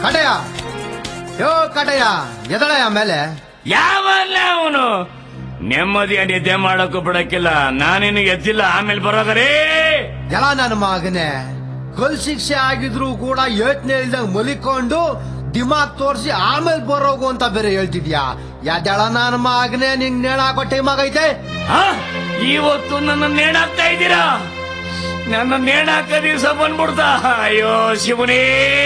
ಕಟಯ ಯೋ ಕಟಯ ಎದಳಯ ಮೇಲೆ ಯಾವಲ್ಲ ಅವನು ನೆಮ್ಮದಿಯ ನಿದ್ದೆ ಮಾಡಕ್ಕೂ ಬಿಡಕ್ಕಿಲ್ಲ ನಾನಿನ್ನು ಎದ್ದಿಲ್ಲ ಆಮೇಲೆ ಬರೋಗರೇ ಎಲ್ಲ ನನ್ನ ಮಗನೇ ಕಲ್ ಶಿಕ್ಷೆ ಆಗಿದ್ರು ಕೂಡ ಯೋಚನೆ ಇಲ್ದಂಗ್ ಮಲಿಕೊಂಡು ದಿಮಾಗ್ ತೋರಿಸಿ ಆಮೇಲೆ ಬರೋಗು ಅಂತ ಬೇರೆ ಹೇಳ್ತಿದ್ಯಾ ಯಾದಳ ನನ್ನ ಮಗನೇ ನಿಂಗ್ ನೇಣ ಹಾಕೋ ಟೈಮ್ ಆಗೈತೆ ಆ? ಇವತ್ತು ನನ್ನ ನೇಣಾಕ್ತಾ ಇದ್ದೀರಾ ನನ್ನ ನೇಣಾಕ ದಿವಸ ಬಂದ್ಬಿಡ್ತಾ ಅಯ್ಯೋ ಶಿವನೇ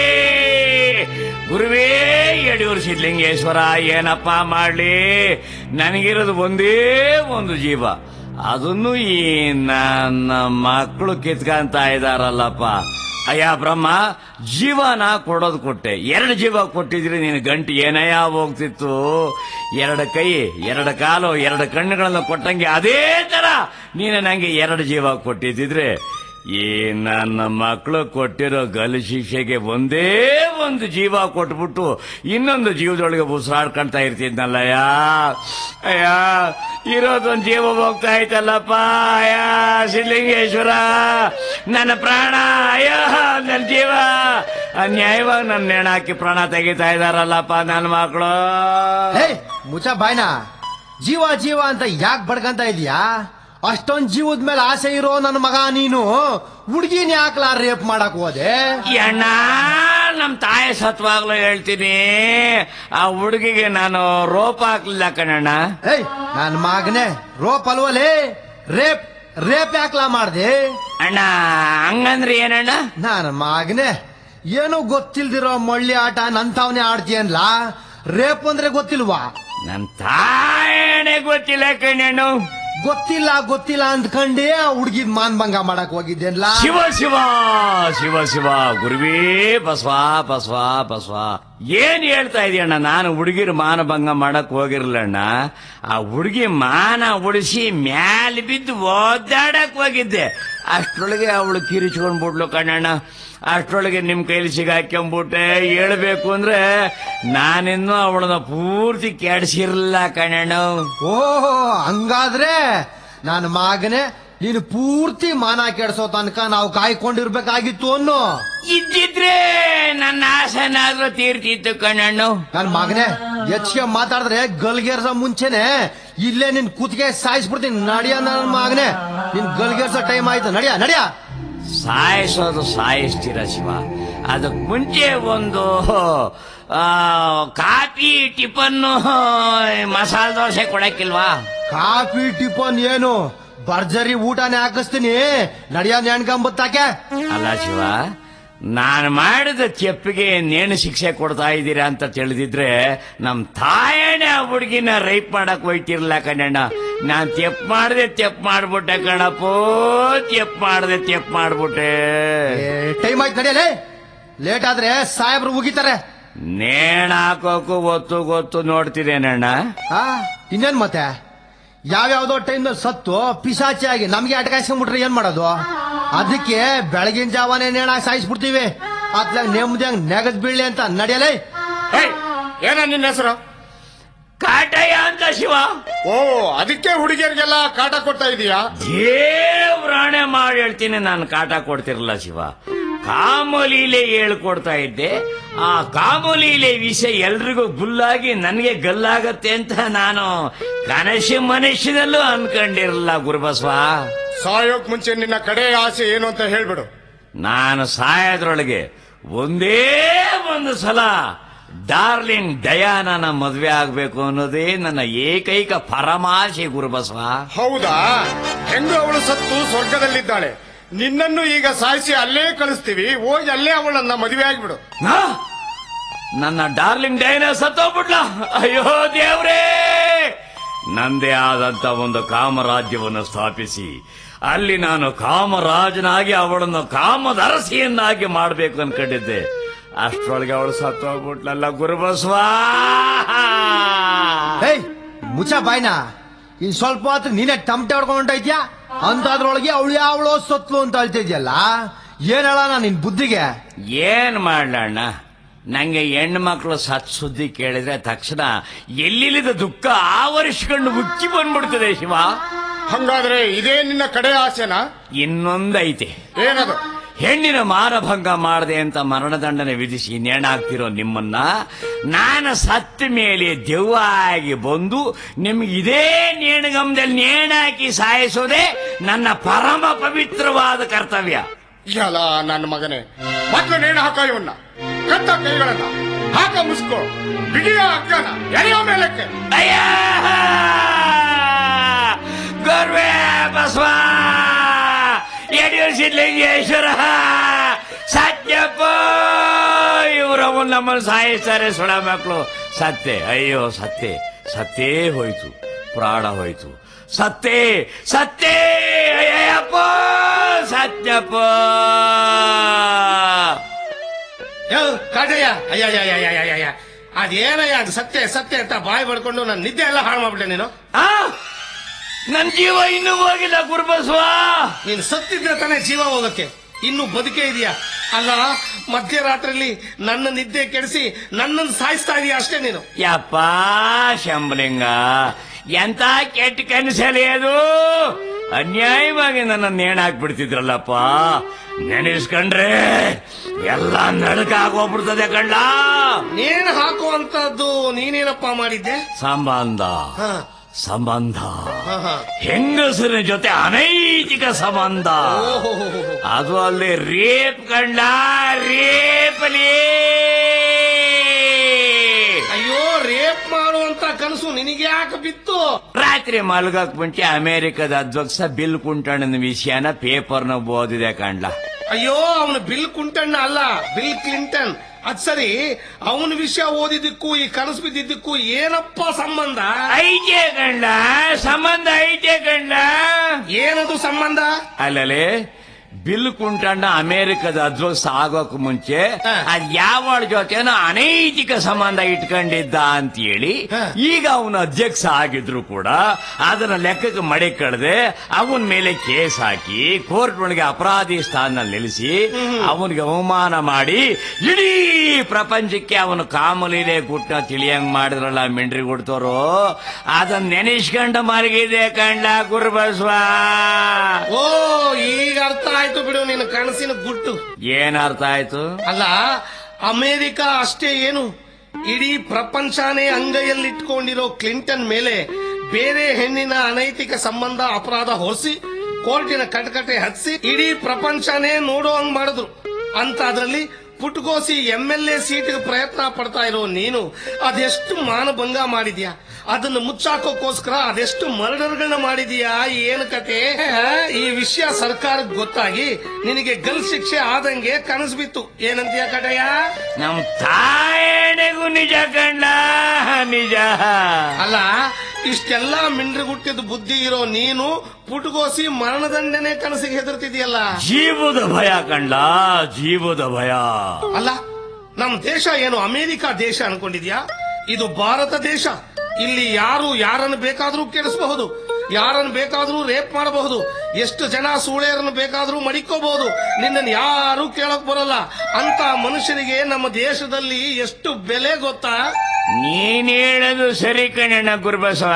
ಗುರುವೇ ಯಡಿಯೂರು ಸಿದ್ಲಿಂಗೇಶ್ವರ ಏನಪ್ಪ ಮಾಡ್ಲಿ ನನಗಿರೋದು ಒಂದೇ ಒಂದು ಜೀವ ಅದನ್ನು ಈ ನನ್ನ ಮಕ್ಕಳು ಕಿತ್ಕಂತ ಇದಾರಲ್ಲಪ್ಪ ಅಯ್ಯ ಬ್ರಹ್ಮ ಜೀವನ ಕೊಡೋದು ಕೊಟ್ಟೆ ಎರಡು ಜೀವ ಕೊಟ್ಟಿದ್ರೆ ನೀನು ಗಂಟು ಏನಯ್ಯ ಹೋಗ್ತಿತ್ತು ಎರಡು ಕೈ ಎರಡು ಕಾಲು ಎರಡು ಕಣ್ಣುಗಳನ್ನು ಕೊಟ್ಟಂಗೆ ಅದೇ ತರ ನೀನು ನಂಗೆ ಎರಡು ಜೀವ ಕೊಟ್ಟಿದ್ದಿದ್ರೆ ಈ ನನ್ನ ಮಕ್ಕಳು ಕೊಟ್ಟಿರೋ ಗಲ್ಲು ಶಿಕ್ಷೆಗೆ ಒಂದೇ ಒಂದು ಜೀವ ಕೊಟ್ಬಿಟ್ಟು ಇನ್ನೊಂದು ಜೀವದೊಳಗೆ ಉಸಿರಾಡ್ಕೊಂತ ಇರ್ತಿದ್ನಲ್ಲಯ್ಯ ಅಯ್ಯ ಇರೋದೊಂದು ಜೀವ ಹೋಗ್ತಾ ಐತಲ್ಲಪ್ಪ ಅಯ್ಯ ಸಿದ್ಲಿಂಗೇಶ್ವರ ನನ್ನ ಪ್ರಾಣ ಅಯ್ಯ ನನ್ನ ಜೀವ ಅನ್ಯಾಯವಾಗಿ ನನ್ನ ನೇಣ ಹಾಕಿ ಪ್ರಾಣ ತೆಗಿತಾ ಇದಾರಲ್ಲಪ್ಪ ನನ್ನ ಮಕ್ಕಳು ಹೇ ಮುಚ್ಚ ಬಾಯ್ನ ಜೀವ ಜೀವ ಅಂತ ಯಾಕೆ ಬಡ್ಕಂತ ಇದೀಯಾ ಅಷ್ಟೊಂದ್ ಜೀವದ ಮೇಲೆ ಆಸೆ ಇರೋ ನನ್ನ ಮಗ ನೀನು ಹುಡ್ಗಿನ ಯಾಕ್ಲಾ ರೇಪ್ ಮಾಡಕ್ ಹೋದೆ ಅಣ್ಣ ನಮ್ ತಾಯಿ ಸತ್ವಾಗ್ಲೂ ಹೇಳ್ತೀನಿ ಆ ಹುಡುಗಿಗೆ ನಾನು ರೋಪ ಹಾಕ್ಲಿಲ್ಲ ಕಣಣ್ಣ ಏಯ್ ನನ್ನ ಮಗನೇ ರೋಪ್ ಅಲ್ವಲೇ ರೇಪ್ ರೇಪ್ ಯಾಕ್ಲಾ ಮಾಡ್ದೆ ಅಣ್ಣ ಹಂಗಂದ್ರೆ ಏನಣ್ಣ ನನ್ನ ಮಗನೇ ಏನು ಗೊತ್ತಿಲ್ದಿರೋ ಮಳ್ಳಿ ಆಟ ನಂತವನೇ ಆಡ್ತೀಯನ್ಲ ರೇಪ್ ಅಂದ್ರೆ ಗೊತ್ತಿಲ್ವಾ ನನ್ ತಾಯಣೆ ಗೊತ್ತಿಲ್ಲ ಕಣ್ಣಣ್ಣು ಗೊತ್ತಿಲ್ಲ ಗೊತ್ತಿಲ್ಲ ಅಂದ್ಕಂಡೇ ಆ ಹುಡ್ಗಿದ್ ಮಾನ್ಭಂಗ ಮಾಡಕ್ ಹೋಗಿದ್ದೇನ್ಲ ಶಿವ ಶಿವ ಶಿವ ಶಿವ ಗುರುವೇ ಬಸವ ಬಸವ ಬಸವ ಏನ್ ಹೇಳ್ತಾ ಇದೀಯಣ್ಣ ನಾನು ಹುಡುಗಿರ್ ಮಾನಭಂಗ ಮಾಡಕ್ ಹೋಗಿರ್ಲಣ್ಣ ಆ ಹುಡುಗಿ ಮಾನ ಉಳಿಸಿ ಮ್ಯಾಲ್ ಬಿದ್ದು ಓದಾಡಕ್ ಹೋಗಿದ್ದೆ ಅಷ್ಟ್ರೊಳಗೆ ಅವಳು ಕಿರಿಚ್ಕೊಂಡ್ಬಿಟ್ಲು ಕಣ್ಣಣ್ಣ ಅಷ್ಟ್ರೊಳಗೆ ನಿಮ್ ಕೈಲಿ ಸಿಗಾಕೊಂಡ್ಬಿಟ್ಟೆ ಹೇಳ್ಬೇಕು ಅಂದ್ರೆ ನಾನಿನ್ನೂ ಅವಳನ್ನ ಪೂರ್ತಿ ಕೆಡ್ಸಿರ್ಲಿಲ್ಲ ಕಣ್ಣಣ್ಣ ಓಹೋ ಹಂಗಾದ್ರೆ ನನ್ನ ಮಗನೇ ನೀನು ಪೂರ್ತಿ ಮಾನ ಕೆಡ್ಸೋ ತನಕ ನಾವು ಕಾಯ್ಕೊಂಡಿರ್ಬೇಕಾಗಿತ್ತು ಅನ್ನೋ ಇದ್ದಿದ್ರೆ ನನ್ನ ಆಸನಾದ್ರೂ ತೀರ್ತಿತ್ತು ಕಣ್ಣಣ್ಣು ನನ್ ಮಗನೇ ಹೆಚ್ಚಿಗೆ ಮಾತಾಡಿದ್ರೆ ಗಲ್ಗೇರ್ಸ ಮುಂಚೆನೆ ಇಲ್ಲೇ ನಿನ್ ಕೂತ್ಗೆ ಸಾಯಿಸ್ಬಿಡ್ತೀನಿ ನಡಿಯ ನನ್ನ ಮಗನೇ ನಿನ್ ಗಲ್ಗೇರ್ಸೋ ಟೈಮ್ ಆಯ್ತು ನಡಿಯ ನಡಿಯ ಸಾಯಿಸೋದು ಸಾಯಿಸ್ತೀರ ಶಿವ ಅದಕ್ ಮುಂಚೆ ಒಂದು ಆ, ಕಾಫಿ ಟಿಫನ್ನು ಮಸಾಲೆ ದೋಸೆ ಕೊಡಕ್ಕಿಲ್ವಾ ಕಾಫಿ ಟಿಫನ್ ಏನು ಭರ್ಜರಿ ಊಟನೇ ಹಾಕಿಸ್ತೀನಿ ನಡಿಯ ನೆಣ್ಕೊಂಬತ್ತಾಕೆ ಅಲ್ಲ ಶಿವ ನಾನು ಮಾಡಿದ ತೆಪ್ಪಿಗೆ ನೇಣು ಶಿಕ್ಷೆ ಕೊಡ್ತಾ ಇದ್ದೀರಾ ಅಂತ ತಿಳಿದಿದ್ರೆ ನಮ್ ತಾಯಣ್ಣ ಆ ಹುಡುಗಿನ ರೈಪ್ ಮಾಡಕ್ ಹೋಯ್ತಿರ್ಲ ಕಣ್ಣಣ್ಣ ನಾನ್ ತೆಪ್ ಮಾಡ್ದೆ ತೆಪ್ ಮಾಡ್ಬಿಟ್ಟೆ ಕಣಪ್ಪೋ ತೆಪ್ ಮಾಡ್ದೆ ತೆಪ್ ಮಾಡ್ಬಿಟ್ಟೆ ಟೈಮ್ ಆಯ್ತು ನಡಿಯಲೇ ಲೇಟ್ ಆದ್ರೆ ಸಾಹೇಬ್ರು ಮುಗಿತಾರೆ ನೇಣ ಹಾಕೋಕು ಗೊತ್ತು ಗೊತ್ತು ನೋಡ್ತಿದ್ದೇನಣ್ಣ ಆ ಇನ್ನೇನ್ ಮತ್ತೆ ಯಾವ್ಯಾವ್ದೋ ಟೈಮ್ ಸತ್ತು ಪಿಸಾಚಿ ಆಗಿ ನಮ್ಗೆ ಅಟಕಾಯಿಸ್ಕೊಂಡ್ಬಿಟ್ರೆ ಏನ್ ಮಾಡೋದು ಅದಕ್ಕೆ ಬೆಳಗಿನ ಜಾವನೇ ನೇಣ ಸಾಯಿಸ್ಬಿಡ್ತೀವಿ ಅತ್ಲಾಗ ನೆಮ್ಮದಿಯಂಗ್ ನೆಗದ್ ಬೀಳ್ಲಿ ಅಂತ ನಡಿಯಲೇ ಏನ ನಿನ್ನ ಹೆಸರು ಕಾಟಯ್ಯ ಅಂತ ಶಿವ ಓ ಅದಕ್ಕೆ ಹುಡುಗಿಯರಿಗೆಲ್ಲ ಕಾಟ ಕೊಡ್ತಾ ಇದೀಯಾ ದೇವ್ರಾಣೆ ಮಾಡಿ ಹೇಳ್ತೀನಿ ನಾನು ಕಾಟ ಕೊಡ್ತಿರಲ್ಲ ಶಿವ ಕಾಮಲೀಲೆ ಹೇಳ್ಕೊಡ್ತಾ ಇದ್ದೆ ಆ ಕಾಮಲೀಲೆ ವಿಷಯ ಎಲ್ರಿಗೂ ಗುಲ್ಲಾಗಿ ನನಗೆ ಗಲ್ಲಾಗತ್ತೆ ಅಂತ ನಾನು ಕನಸು ಮನಸ್ಸಿನಲ್ಲೂ ಅನ್ಕೊಂಡಿರಲ್ಲ ಗುರುಬಸವ ಸಾಯೋಕ್ ಮುಂಚೆ ನಿನ್ನ ಕಡೆ ಆಸೆ ಏನು ಅಂತ ಹೇಳ್ಬಿಡು ನಾನು ಸಾಯೋದ್ರೊಳಗೆ ಒಂದೇ ಒಂದು ಸಲ ಡಾರ್ಲಿಂಗ್ ಡಯಾನನ ಮದ್ವೆ ಆಗ್ಬೇಕು ಅನ್ನೋದೇ ನನ್ನ ಏಕೈಕ ಪರಮಾಶೆ ಗುರುಬಸವ ಹೌದಾ ಹೆಂಗು ಅವಳು ಸತ್ತು ಸ್ವರ್ಗದಲ್ಲಿದ್ದಾಳೆ ನಿನ್ನನ್ನು ಈಗ ಸಾಯಿಸಿ ಅಲ್ಲೇ ಕಳಿಸ್ತೀವಿ ಹೋಗಿ ಅಲ್ಲೇ ಅವಳನ್ನ ಮದುವೆ ಆಗಿಬಿಡು ಆ? ನನ್ನ ಡಾರ್ಲಿಂಗ್ ಡೈನ ಸತ್ತೋಗ್ಬಿಡ್ಲ ಅಯ್ಯೋ ದೇವ್ರೇ ನಂದೇ ಆದಂತ ಒಂದು ಕಾಮರಾಜ್ಯವನ್ನು ಸ್ಥಾಪಿಸಿ ಅಲ್ಲಿ ನಾನು ಕಾಮರಾಜನಾಗಿ ಅವಳನ್ನು ಕಾಮದರಸಿಯನ್ನಾಗಿ ಮಾಡಬೇಕು ಅನ್ಕೊಂಡಿದ್ದೆ ಅಷ್ಟ್ರೊಳಗೆ ಅವಳು ಸತ್ತೋಗ್ಬಿಟ್ಲಲ್ಲ ಗುರುಬಸವ ಹೇಯ್ ಮುಚ್ಚ ಬಾಯ್ನ ಇನ್ ಸ್ವಲ್ಪ ಹೊತ್ತು ನೀನೇ ಟಮಟೆ ಹೊಡ್ಕೊಂಡು ಹೊಂಟೈದ್ಯಾ ಅಂತಾದ್ರೊಳಗೆ ಅವಳು ಯಾವಳೋ ಸತ್ಲು ಅಂತ ಹೇಳ್ತಿದ್ಯಲ್ಲ ಏನ್ ಹೇಳೋಣ ನಿನ್ ಬುದ್ಧಿಗೆ ಏನ್ ಮಾಡ್ಲಣ್ಣ ನಂಗೆ ಹೆಣ್ಣು ಮಕ್ಕಳು ಸತ್ ಸುದ್ದಿ ಕೇಳಿದ್ರೆ ತಕ್ಷಣ ಎಲ್ಲಿಲ್ಲದ ದುಃಖ ಆವರಿಸ್ಕೊಂಡು ಉಕ್ಕಿ ಬಂದ್ಬಿಡ್ತದೆ ಶಿವ ಹಂಗಾದ್ರೆ ಇದೇ ನಿನ್ನ ಕಡೆ ಆಸೆನಾ ಇನ್ನೊಂದೈತೆ ಏನದು ಹೆಣ್ಣಿನ ಮಾನಭಂಗ ಮಾಡದೆ ಅಂತ ಮರಣದಂಡನೆ ವಿಧಿಸಿ ನೇಣಾಗ್ತಿರೋ ನಿಮ್ಮನ್ನ ನಾನು ಸತ್ತ ಮೇಲೆ ದೆವ್ವಾಗಿ ಬಂದು ನಿಮ್ಗೆ ಇದೇ ನೇಣಗಮದಲ್ಲಿ ನೇಣಾಕಿ ಸಾಯಿಸೋದೇ ನನ್ನ ಪರಮ ಪವಿತ್ರವಾದ ಕರ್ತವ್ಯ ಯಲ ನನ್ನ ಮಗನೇ ಮೊದ್ಲು ನೇಣು ಹಾಕ ಇವನ್ನ ಕತ್ತ ಕೈಗಳನ್ನ ಹಾಕ ಮುಸ್ಕೋ ಬಿಡಿಯ ಹಗ್ಗನ ಎಳೆಯೋ ಮೇಲಕ್ಕೆ ಅಯ್ಯ ಗರ್ವೇ ಬಸವ ಯಡಿಯೂರು ಸಿದ್ಧಲಿಂಗೇಶ್ವರ ಸತ್ಯಪ್ಪ ಇವರವ ನಮ್ಮನ್ನು ಸಾಯಿಸ್ತಾರೆ ಸುಳ ಮಕ್ಕಳು ಸತ್ತೆ ಅಯ್ಯೋ ಸತ್ತೆ ಸತ್ತೇ ಹೋಯ್ತು ಪ್ರಾಣ ಹೋಯ್ತು ಸತ್ತೇ ಸತ್ತೇ ಅಯ್ಯಪ್ಪ ಸತ್ಯಪ್ಪ ಯೋ ಕಾಟಯ್ಯ ಅಯ್ಯ ಅಯ್ಯ ಅಯ್ಯ ಅಯ್ಯ ಅಯ್ಯ ಅಯ್ಯ ಅದೇನಯ್ಯ ಅದು ಸತ್ಯ ಸತ್ಯ ಅಂತ ಬಾಯಿ ಬಡ್ಕೊಂಡು ನನ್ನ ನಿದ್ದೆ ಎಲ್ಲ ಹಾಳು ಮಾಡ್ಬಿಟ್ಟೆ ನೀನು ಆ ನನ್ ಜೀವ ಇನ್ನೂ ಹೋಗಿಲ್ಲ ಗುರುಬಸವ ನೀನು ಸತ್ತಿದ್ರೆ ತಾನೇ ಜೀವ ಹೋಗಕ್ಕೆ ಇನ್ನು ಬದುಕೇ ಇದೆಯಾ ಅಲ್ಲ ಮಧ್ಯರಾತ್ರಿಲಿ ನನ್ನ ನಿದ್ದೆ ಕೆಡಿಸಿ ನನ್ನನ್ನು ಸಾಯಿಸ್ತಾ ಇದೀಯ ಅಷ್ಟೇ ನೀನು ಯಪ್ಪ ಶಂಬಲಿಂಗ ಎಂತ ಕೆಟ್ಟ ಕನಸಲಿ ಅದು ಅನ್ಯಾಯವಾಗಿ ನನ್ನ ನೇಣಾಕ್ಬಿಡ್ತಿದ್ರಲ್ಲಪ್ಪ ನೆನೆಸ್ಕೊಂಡ್ರೆ ಎಲ್ಲ ನಡಕ ಆಗೋಗ್ಬಿಡ್ತದೆ ಕಳ್ಳ ನೇಣು ಹಾಕುವಂತದ್ದು ನೀನೇನಪ್ಪ ಮಾಡಿದ್ದೆ ಸಂಬಂಧ ಹಾ ಸಂಬಂಧ ಹಾ ಹಾ ಹೆಂಗಸರ ಜೊತೆ ಅನೈತಿಕ ಸಂಬಂಧ ಓಹೋಹೋಹೋ. ಅದು ಅಲ್ಲಿ ರೇಪ್ ಕಂಡ ರೇಪಲಿ ಅಯ್ಯೋ ರೇಪ್ ಮಾಡುವಂತ ಕನಸು ನಿನಗೆ ಯಾಕೆ ಬಿತ್ತು ರಾತ್ರಿ ಮಲ್ಗಕ್ ಮುಂಚೆ ಅಮೆರಿಕದ ಅಧ್ಯಕ್ಷ ಬಿಲ್ ಕುಂಟಣ್ಣನ ವಿಷಯನ ಪೇಪರ್ನ ಓದಿದೆ ಕಂಡ್ಲ ಅಯ್ಯೋ ಅವನು ಬಿಲ್ ಕುಂಟಣ್ಣ ಅಲ್ಲ ಬಿಲ್ ಕ್ಲಿಂಟನ್ ಅದ್ ಸರಿ ಅವನ ವಿಷಯ ಓದಿದ್ದಕ್ಕೂ ಈ ಕನಸು ಬಿದ್ದಿದ್ದಕ್ಕೂ ಏನಪ್ಪ ಸಂಬಂಧ ಐತೆ ಕಂಡ್ಲ ಸಂಬಂಧ ಐತೆ ಕಂಡ್ಲ ಏನದು ಸಂಬಂಧ ಅಲ್ಲಲೇ ಬಿಲ್ ಕುಂಟಣ್ಣ ಅಮೆರಿಕದ ಅಧ್ಯಕ್ಷ ಆಗೋಕ್ ಮುಂಚೆ ಹ. ಅದ್ ಯಾವಳ ಜೊತೆನೋ ಅನೈತಿಕ ಸಂಬಂಧ ಇಟ್ಕೊಂಡಿದ್ದ ಅಂತೇಳಿ ಹ. ಈಗ ಅವನು ಅಧ್ಯಕ್ಷ ಆಗಿದ್ರು ಕೂಡ ಅದನ್ನ ಲೆಕ್ಕಕ್ಕೆ ಮಡೆ ಕಳೆದೆ ಅವನ ಮೇಲೆ ಕೇಸ್ ಹಾಕಿ ಕೋರ್ಟ್ ಒಳಗೆ ಅಪರಾಧಿ ಸ್ಥಾನ ನಿಲ್ಲಿಸಿ ಅವನಿಗೆ ಅವಮಾನ ಮಾಡಿ ಇಡೀ ಪ್ರಪಂಚಕ್ಕೆ ಅವನು ಕಾಮಲೀಲೆ ಗುಟ್ಟ ತಿಳಿಯಂಗ್ ಮಾಡಿದ್ರಲ್ಲ ಮಿಂಡ್ರಿ ಗುಡ್ತೋರು ಅದನ್ನ ನೆನೆಸ್ಕೊಂಡ ಮಲಗಿದೆ ಕಂಡ ಗುರುಬಸವ ಓ ಈಗ ಅರ್ಥ ಆಯ್ತು ಬಿಡು ನಿನ್ನ ಕನಸಿನ ಗುಟ್ಟು ಏನ್ ಅರ್ಥ ಆಯ್ತು ಅಲ್ಲ ಅಮೆರಿಕ ಅಷ್ಟೇ ಏನು ಇಡೀ ಪ್ರಪಂಚನೇ ಅಂಗೈಯಲ್ಲಿಟ್ಕೊಂಡಿರೋ ಕ್ಲಿಂಟನ್ ಮೇಲೆ ಬೇರೆ ಹೆಣ್ಣಿನ ಅನೈತಿಕ ಸಂಬಂಧ ಅಪರಾಧ ಹೊರಿಸಿ ಕೋರ್ಟಿನ ಕಟಕಟೆ ಹಚ್ಚಿ ಇಡೀ ಪ್ರಪಂಚನೇ ನೋಡೋ ಹಂಗ್ ಮಾಡಿದ್ರು ಅಂತ ಅದ್ರಲ್ಲಿ ಪುಟ್ಕೋಸಿ ಎಂ ಎಲ್ ಎ ಸೀಟ್ಗೆ ಪ್ರಯತ್ನ ಪಡ್ತಾ ಇರೋ ನೀನು ಅದೆಷ್ಟು ಮಾನಭಂಗ ಮಾಡಿದ್ಯಾ ಅದನ್ನು ಮುಚ್ಚಾಕೋಕ್ಕೋಸ್ಕರ ಅದೆಷ್ಟು ಮರ್ಡರ್ಗಳನ್ನ ಮಾಡಿದೀಯಾ ಏನು ಕತೆ ಆ, ಈ ವಿಷಯ ಸರ್ಕಾರಕ್ಕೆ ಗೊತ್ತಾಗಿ ನಿನಗೆ ಗಲ್ ಶಿಕ್ಷೆ ಆದಂಗೆ ಕನಸು ಬಿತ್ತು ಏನಂತೀಯ ಕಟಯ್ಯ ನಮ್ ತಾಯಣೆಗೂ ನಿಜ ಕಂಡ ನಿಜ ಅಲ್ಲ ಇಷ್ಟೆಲ್ಲ ಮಿಂಡ್ರಿಗುಟ್ಟಿದ ಬುದ್ಧಿ ಇರೋ ನೀನು ಪುಟ್ಗೋಸಿ ಮರಣದಂಡನೆ ಕನಸಿಗೆ ಹೆದರ್ತಿದ್ಯಲ್ಲ ಜೀವದ ಭಯ ಕಂಡ ಜೀವದ ಭಯ ಅಲ್ಲ ನಮ್ ದೇಶ ಏನು ಅಮೆರಿಕ ದೇಶ ಅನ್ಕೊಂಡಿದ್ಯಾ ಇದು ಭಾರತ ದೇಶ ಇಲ್ಲಿ ಯಾರು ಯಾರನ್ನು ಬೇಕಾದ್ರೂ ಕೆಡಿಸಬಹುದು ಯಾರನ್ನು ಬೇಕಾದ್ರೂ ರೇಪ್ ಮಾಡಬಹುದು ಎಷ್ಟು ಜನ ಸೂಳೆಯರನ್ನು ಬೇಕಾದ್ರೂ ಮಡಿಕೋಬಹುದು ನಿನ್ನನ್ನು ಯಾರು ಕೇಳಕ್ ಬರಲ್ಲ ಅಂತ ಮನುಷ್ಯರಿಗೆ ನಮ್ಮ ದೇಶದಲ್ಲಿ ಎಷ್ಟು ಬೆಲೆ ಗೊತ್ತಾ ನೀನ್ ಹೇಳೋದು ಸರಿ ಕಣಣ್ಣ ಗುರುಬಸವ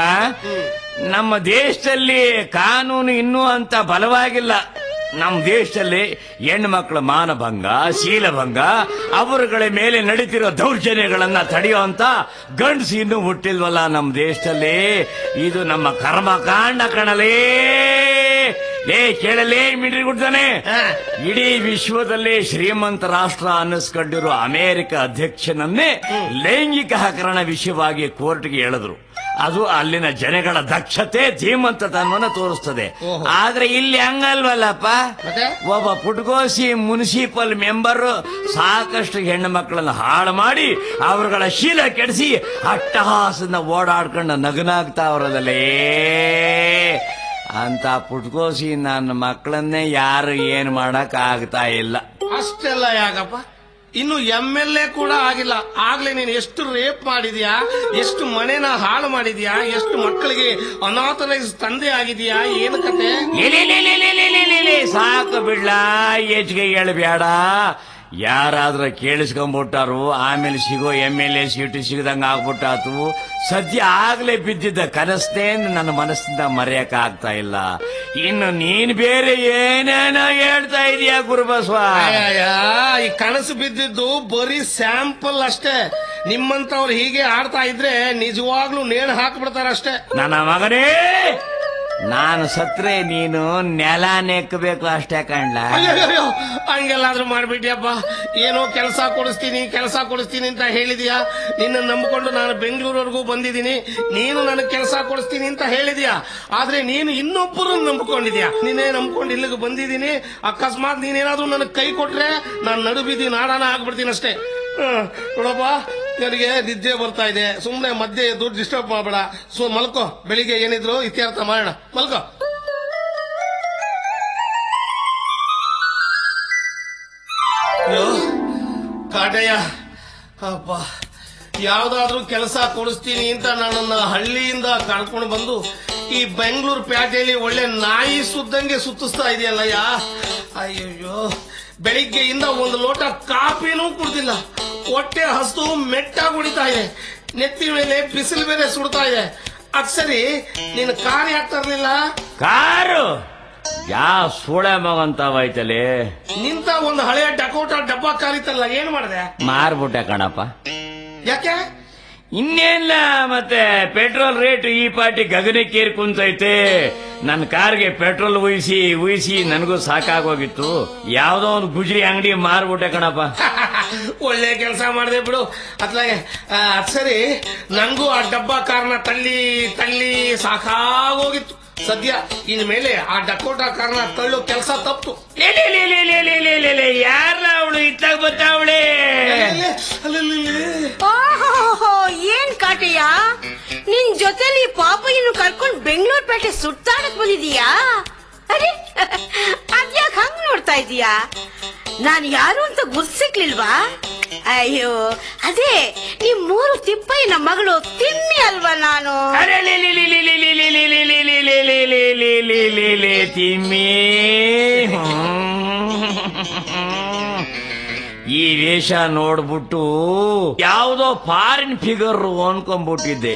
ನಮ್ಮ ದೇಶದಲ್ಲಿ ಕಾನೂನು ಇನ್ನೂ ಅಂತ ಬಲವಾಗಿಲ್ಲ ನಮ್ಮ ದೇಶದಲ್ಲಿ ಹೆಣ್ಣು ಮಕ್ಕಳ ಮಾನಭಂಗ ಶೀಲಭಂಗ ಅವರುಗಳ ಮೇಲೆ ನಡೀತಿರೋ ದೌರ್ಜನ್ಯಗಳನ್ನ ತಡೆಯುವಂತ ಗಂಡಸು ಇನ್ನೂ ಹುಟ್ಟಿಲ್ವಲ್ಲ ನಮ್ಮ ದೇಶದಲ್ಲಿ ಇದು ನಮ್ಮ ಕರ್ಮಕಾಂಡ ಕಣಲೇ ಲೇ ಕೇಳಲೇ ಮಿಡ್ರಿ ಗುಡ್ತಾನೆ ಆ. ಇಡೀ ವಿಶ್ವದಲ್ಲೇ ಶ್ರೀಮಂತ ರಾಷ್ಟ್ರ ಅನ್ನಿಸ್ಕೊಂಡಿರೋ ಅಮೆರಿಕ ಅಧ್ಯಕ್ಷನನ್ನೇ ಲೈಂಗಿಕ ಹಕರಣ ವಿಷಯವಾಗಿ ಕೋರ್ಟ್ಗೆ ಎಳೆದ್ರು ಅದು ಅಲ್ಲಿನ ಜನಗಳ ದಕ್ಷತೆ ಧೀಮಂತತನವನ್ನು ತೋರಿಸ್ತದೆ ಓಹೋ. ಆದ್ರೆ ಇಲ್ಲಿ ಹಂಗಲ್ವಲ್ಲಪ್ಪ ಮತ್ತೆ? ಒಬ್ಬ ಪುಟ್ಕೋಸಿ ಮುನ್ಸಿಪಲ್ ಮೆಂಬರ್ ಸಾಕಷ್ಟು ಹೆಣ್ಣು ಮಕ್ಕಳನ್ನ ಹಾಳು ಮಾಡಿ ಅವರುಗಳ ಶೀಲ ಕೆಡಿಸಿ ಅಟ್ಟಹಾಸನ ಓಡಾಡ್ಕೊಂಡು ನಗನಾಗ್ತಾವ್ರದಲ್ಲೇ ಅಂತ ಪುಟ್ಕೋಸಿ ನನ್ನ ಮಕ್ಕಳನ್ನೇ ಯಾರು ಏನ್ ಮಾಡಕ್ ಆಗ್ತಾ ಇಲ್ಲ ಅಷ್ಟೆಲ್ಲ ಯಾಕಪ್ಪ ಇನ್ನು ಎಂ ಎಲ್ ಎ ಕೂಡ ಆಗಿಲ್ಲ ಆಗ್ಲೇ ನೀನು ಎಷ್ಟು ರೇಪ್ ಮಾಡಿದ್ಯಾ ಎಷ್ಟು ಮನೆನ ಹಾಳು ಮಾಡಿದ್ಯಾ ಎಷ್ಟು ಮಕ್ಕಳಿಗೆ ಅನಾಥರೈಸ್ ತಂದೆ ಆಗಿದ್ಯಾ ಏನು ಕತೆ ಲೇ, ಲೇ, ಲೇ, ಲೇ, ಲೇ, ಲೇ, ಲೇ, ಲೇ, ಲೇ, ಸಾಕು ಬಿಡ್ಲಾ ಹೆಚ್ಚಿಗೆ ಹೇಳ್ಬೇಡ ಯಾರಾದ್ರೂ ಕೇಳಿಸ್ಕೊಂಡ್ಬಿಟ್ಟಾರು ಆಮೇಲೆ ಸಿಗೋ ಎಮ್ ಎಲ್ ಎ ಸೀಟು ಸಿಗದಂಗ ಆಗ್ಬಿಟ್ಟಾತು ಸದ್ಯ ಆಗ್ಲೇ ಬಿದ್ದಿದ್ದ ಕನಸ್ನೇ ನನ್ನ ಮನಸ್ಸಿಂದ ಮರೆಯಕ್ ಆಗ್ತಾ ಇಲ್ಲ ಇನ್ನು ನೀನ್ ಬೇರೆ ಏನೇನೋ ಹೇಳ್ತಾ ಇದೀಯ ಗುರುಬಸವ ಅಯ್ಯಯ್ಯ, ಈ ಕನಸು ಬಿದ್ದಿದ್ದು ಬರೀ ಸ್ಯಾಂಪಲ್ ಅಷ್ಟೇ ನಿಮ್ಮಂತವ್ರು ಹೀಗೆ ಆಡ್ತಾ ಇದ್ರೆ ನಿಜವಾಗ್ಲೂ ನೇಣು ಹಾಕ್ಬಿಡ್ತಾರ ಅಷ್ಟೇ ನನ್ನ ಮಗನೇ ನಾನು ಸತ್ರೆ ನೀನು ನೆಲ ನೆಕ್ಕಬೇಕು ಅಷ್ಟೇ ಕಂಡ್ಲ ಅಯ್ಯಯ್ಯೋ, ಹಂಗೆಲ್ಲಾದ್ರೂ ಮಾಡ್ಬಿಟ್ಯಪ್ಪ ಏನೋ ಕೆಲಸ ಕೊಡಿಸ್ತೀನಿ ಕೆಲಸ ಕೊಡಿಸ್ತೀನಿ ಅಂತ ಹೇಳಿದ್ಯಾ ನಿನ್ನ ನಂಬಿಕೊಂಡು ನಾನು ಬೆಂಗಳೂರವರೆಗೂ ಬಂದಿದ್ದೀನಿ ನೀನು ನನಗೆ ಕೆಲಸ ಕೊಡಿಸ್ತೀನಿ ಅಂತ ಹೇಳಿದ್ಯಾ ಆದ್ರೆ ನೀನು ಇನ್ನೊಬ್ಬರು ನಂಬ್ಕೊಂಡಿದ್ಯಾ ನೀನೇ ನಂಬ್ಕೊಂಡು ಇಲ್ಲಿಗೆ ಬಂದಿದ್ದೀನಿ ಅಕಸ್ಮಾತ್ ನೀನೇನಾದ್ರೂ ನನಗೆ ಕೈ ಕೊಟ್ರೆ ನಾನು ನಡು ಬೀದಿ ನಾಡಾನ ಆಗ್ಬಿಡ್ತೀನಿ ಅಷ್ಟೇ ಹ್ಮ್, ನೋಡಪ್ಪ ನನಗೆ ನಿದ್ದೆ ಬರ್ತಾ ಇದೆ ಸುಮ್ಮನೆ ಮಧ್ಯೆ ಎದ್ದು ಡಿಸ್ಟರ್ಬ್ ಮಾಡಬೇಡ ಸೊ ಮಲ್ಕೋ ಬೆಳಿಗ್ಗೆ ಏನಿದ್ರು ಇತ್ಯರ್ಥ ಮಾಡೋಣ ಮಲ್ಕೋ ಅಯ್ಯೋ ಕಾಟಯ್ಯ ಅಪ್ಪ ಯಾವ್ದಾದ್ರೂ ಕೆಲಸ ಕೊಡಿಸ್ತೀನಿ ಅಂತ ನನ್ನನ್ನ ಹಳ್ಳಿಯಿಂದ ಕರ್ಕೊಂಡು ಬಂದು ಈ ಬೆಂಗಳೂರು ಪೇಟೆಯಲ್ಲಿ ಒಳ್ಳೆ ನಾಯಿ ಸುದ್ದಂಗೆ ಸುತ್ತಿಸ್ತಾ ಇದೆಯಲ್ಲಯ್ಯ ಅಯ್ಯಯ್ಯೋ ಬೆಳಿಗ್ಗೆಯಿಂದ ಒಂದು ಲೋಟ ಕಾಫಿನೂ ಕುಡ್ದಿಲ್ಲ ಹೊಟ್ಟೆ ಹಸ್ತು ಮೆಟ್ಟಾಗಿ ಹೊಡಿತಾ ಇದೆ ನೆತ್ತಿ ಮೇಲೆ ಬಿಸಿಲು ಬೇರೆ ಸುಡ್ತಾ ಇದೆ ಅದ್ ಸರಿ ನೀನು ಕಾರ್ ಯಾಕೆ ತರ್ಲಿಲ್ಲ ಕಾರು ಯಾವ ಸೂಳೆ ಮಗಂತಾವೈತಲಿ ನಿಂತ ಒಂದು ಹಳೆಯ ಡಕೋಟ ಡಬ್ಬ ಕಾರಿತ್ತಲ್ಲ ಏನ್ ಮಾಡಿದೆ ಮಾರ್ಬಿಟ್ಟೆ ಕಣಪ್ಪ ಯಾಕೆ ಇನ್ನೇನ ಮತ್ತೆ ಪೆಟ್ರೋಲ್ ರೇಟ್ ಈ ಪಾಟಿ ಗಗನಕ್ಕೇರಿ ಕುಂತೈತೆ ನನ್ನ ಕಾರ್ಗೆ ಪೆಟ್ರೋಲ್ ಉಯಿಸಿ ಉಯಿಸಿ ನನಗೂ ಸಾಕಾಗೋಗಿತ್ತು ಯಾವ್ದೋ ಒಂದು ಗುಜ್ರಿ ಅಂಗಡಿ ಮಾರ್ಬಿಟ್ಟೆ ಕಣಪ್ಪ ಒಳ್ಳೆ ಕೆಲಸ ಮಾಡಿದೆ ಬಿಡು ಅತ್ಲಾಗೆ ಆ, ಅದ್ ಸರಿ ನಂಗೂ ಆ ಡಬ್ಬ ಕಾರ್ನ ತಳ್ಳಿ ತಳ್ಳಿ ಸಾಕಾಗೋಗಿತ್ತು ಸದ್ಯ ಇನ್ ಮೇಲೆ ಆ ಡಕೋಟಾ ಕಾರ್ನ ತಳ್ಳೋ ಕೆಲಸ ತಪ್ಪು ಲೇ, ಲೇ, ಲೇ, ಲೇ, ಲೇ, ಲೇ, ಲೇ, ಲೇ, ಲೇ, ಯಾರ ಅವಳು ಇತ್ತಾಗ ಬತ್ತಾವಳೆ ಓಹೋ ಏನ್ ಕಾಟಯ್ಯ ನಿನ್ ಜೊತೆಲಿ ಪಾಪಯ್ಯನು ಕರ್ಕೊಂಡ್ ಬೆಂಗಳೂರು ಪೇಟೆ ಸುತ್ತಾಡಕ್ ಬಂದಿದೀಯಾ ಅರೆ ಅದ್ಯಾಕ್ ಹಂಗ್ ನೋಡ್ತಾ ಇದೀಯಾ ನಾನ್ ಯಾರು ಅಂತ ಗುರ್ಸಿಕ್ಲಿಲ್ವಾ ಅಯ್ಯೋ ಅದೇ ನಿಮ್ ಮೂರು ತಿಪ್ಪಯ್ಯನ ಮಗಳು ತಿಮ್ಮಿ ಅಲ್ವಾ ನಾನು ಅರೆ ಲೇ, ಲೇ, ಲೇ, ಲೇ, ಲೇ, ಲೇ, ಲೇ, ಲೇ, ಲೇ, ಲೇ, ಲೇ, ಲೇ, ಲೇ, ಲೇ, ಲೇ, ಲೇ, ಲೇ, ಲೇ, ತಿಮ್ಮಿ ಹ್ಮ್. ಈ ವೇಷ ನೋಡ್ಬಿಟ್ಟು ಯಾವ್ದೋ ಫಾರಿನ್ ಫಿಗರ್ ಅನ್ಕೊಂಡ್ಬಿಟ್ಟಿದ್ದೆ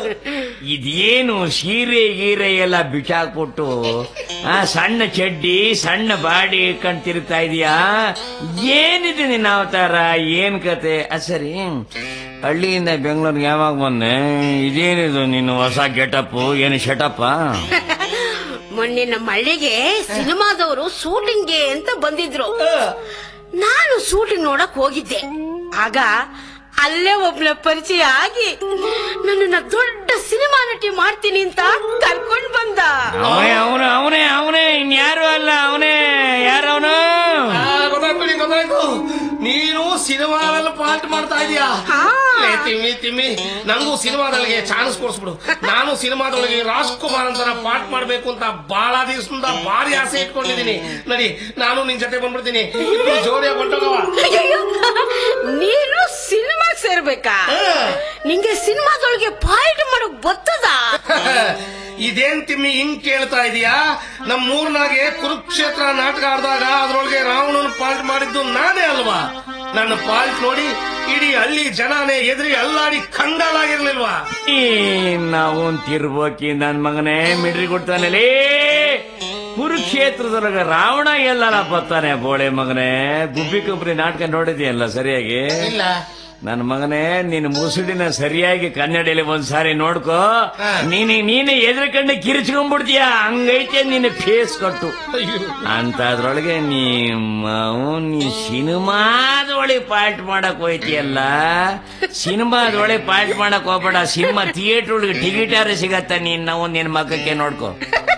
ಇದೇನು ಸೀರೆ ಗೀರೆ ಎಲ್ಲ ಬಿಚಾಕ್ಬಿಟ್ಟು ಆ ಸಣ್ಣ ಚಡ್ಡಿ ಸಣ್ಣ ಬಾಡಿ ಇಟ್ಕೊಂಡ್ ತಿರುಗ್ತಾ ಇದೀಯಾ ಏನಿದೆ ನಿನ್ನ ಅವತಾರ ಏನ್ ಕತೆ ಅದ್ ಸರಿ ಹಳ್ಳಿಯಿಂದ ಬೆಂಗಳೂರಿಗೆ ಯಾವಾಗ ಬಂದೆ ಇದೇನಿದು ನೀನು ಹೊಸ ಗೆಟಪ್ ಏನು ಶಟಪ್ಪ ಮೊನ್ನೆ ನಮ್ಮ ಹಳ್ಳಿಗೆ ಸಿನಿಮಾದವರು ಶೂಟಿಂಗ್ಗೆ ಅಂತ ಬಂದಿದ್ರು ನಾನು ಶೂಟಿಂಗ್ ನೋಡಕ್ ಹೋಗಿದ್ದೆ ಆಗ ಅಲ್ಲೇ ಒಬ್ನ ಪರಿಚಯ ಆಗಿ ನನ್ನನ್ನ ದೊಡ್ಡ ಸಿನಿಮಾ ನಟಿ ಮಾಡ್ತೀನಿ ಅಂತ ಕರ್ಕೊಂಡ್ ಬಂದ ಅವನೇ ಅವನು ಅವನೇ ಅವನೇ ಇನ್ಯಾರು ಅಲ್ಲ ಅವನೇ ಯಾರವನು ಆ, ಗೊತ್ತಾಯ್ತು ಬಿಡಿ, ಗೊತ್ತಾಯ್ತು ನೀನು ಸಿನಿಮಾದಲ್ಲಿ ಪಾರ್ಟ್ ಮಾಡ್ತಾ ಇದೀಯಾ ಹಾ. ಲೇ, ತಿಮ್ಮಿ ತಿಮ್ಮಿ ನಂಗೂ ಸಿನಿಮಾದೊಳಗೆ ಚಾನ್ಸ್ ಕೊಡ್ಸ್ಬಿಡು ನಾನು ಸಿನಿಮಾದೊಳಗೆ ರಾಜ್ಕುಮಾರ್ ಅಂತ ಪಾರ್ಟ್ ಮಾಡ್ಬೇಕು ಅಂತ ಬಹಳ ದಿವಸದಿಂದ ಭಾರಿ ಆಸೆ ಇಟ್ಕೊಂಡಿದ್ದೀನಿ ನಡಿ ನಾನು ನಿನ್ ಜೊತೆ ಬಂದ್ಬಿಡ್ತೀನಿ ಇಬ್ರು ಜೋಡಿಯಾಗಿ ಹೊಂಟೋಗವ ಅಯ್ಯಯ್ಯೋ, ನೀನು ಸಿನಿಮಾಗ್ ಸೇರ್ಬೇಕಾ ನಿಂಗೆ ಸಿನಿಮಾದೊಳಗೆ ಪಾಯಿಂಟ್ ಮಾಡೋಕ್ ಬರ್ತದ ಇದೇನ್ ತಿಮ್ಮಿ ಹಿಂಗ್ ಕೇಳ್ತಾ ಇದೀಯಾ ನಮ್ ಮೂರ್ನಾಗೆ ಕುರುಕ್ಷೇತ್ರ ನಾಟಕ ಆಡಿದಾಗ ಅದ್ರೊಳಗೆ ರಾವಣನ ಪಾಲ್ಟ್ ಮಾಡಿದ್ದು ನಾನೇ ಅಲ್ವಾ ನನ್ನ ಪಾಲ್ಟ್ ನೋಡಿ ಇಡೀ ಹಳ್ಳಿ ಜನನೇ ಎದುರಿ ಅಲ್ಲಾಡಿ ಕಂಗಾಲಾಗಿರ್ಲಿಲ್ವಾ ನಾವು ತಿರ್ಬೋಕಿ ನನ್ ಮಗನೇ ಮಿಡ್ರಿ ಕೊಡ್ತಾನೆ ಕುರುಕ್ಷೇತ್ರದೊಳಗ ರಾವಣ ಎಲ್ಲಾರ ಬರ್ತಾನೆ ಬೋಳೆ ಮಗನೇ ಗುಬ್ಬಿ ಕುಬ್ರಿ ನಾಟಕ ನೋಡಿದ್ಯಲ್ಲ ಸರಿಯಾಗಿ ಇಲ್ಲ ನನ್ನ ಮಗನೇ ನಿನ್ನ ಮುಸುಡಿನ ಸರಿಯಾಗಿ ಕನ್ನಡಿಯಲ್ಲಿ ಒಂದ್ಸಾರಿ ನೋಡ್ಕೋ ನೀನೆ ನೀನೆ ಎದ್ರಕಂಡು ಕಿರಿಚ್ಕೊಂಡ್ಬಿಡ್ತೀಯ ಹಂಗೈತೆ ನಿನ್ನ ಫೇಸ್ ಕಟ್ಟು ಅಯ್ಯೋ ಅಂತದ್ರೊಳಗೆ ನಿಮ್ಮ ನೀ ಸಿನಿಮಾದೊಳಗೆ ಪಾರ್ಟ್ ಮಾಡಕ್ ಹೋಯ್ತಿಯಲ್ಲ ಸಿನಿಮಾದೊಳಗೆ ಪಾರ್ಟ್ ಮಾಡಕ್ ಹೋಗ್ಬೇಡ ಸಿನಿಮಾ ಥಿಯೇಟರ್ ಒಳಗೆ ಟಿಕೆಟ್ ಯಾರು ಸಿಗತ್ತ ನೀನ್ ನಾವು ನಿನ್ ಮಗಕ್ಕೆ ನೋಡ್ಕೋ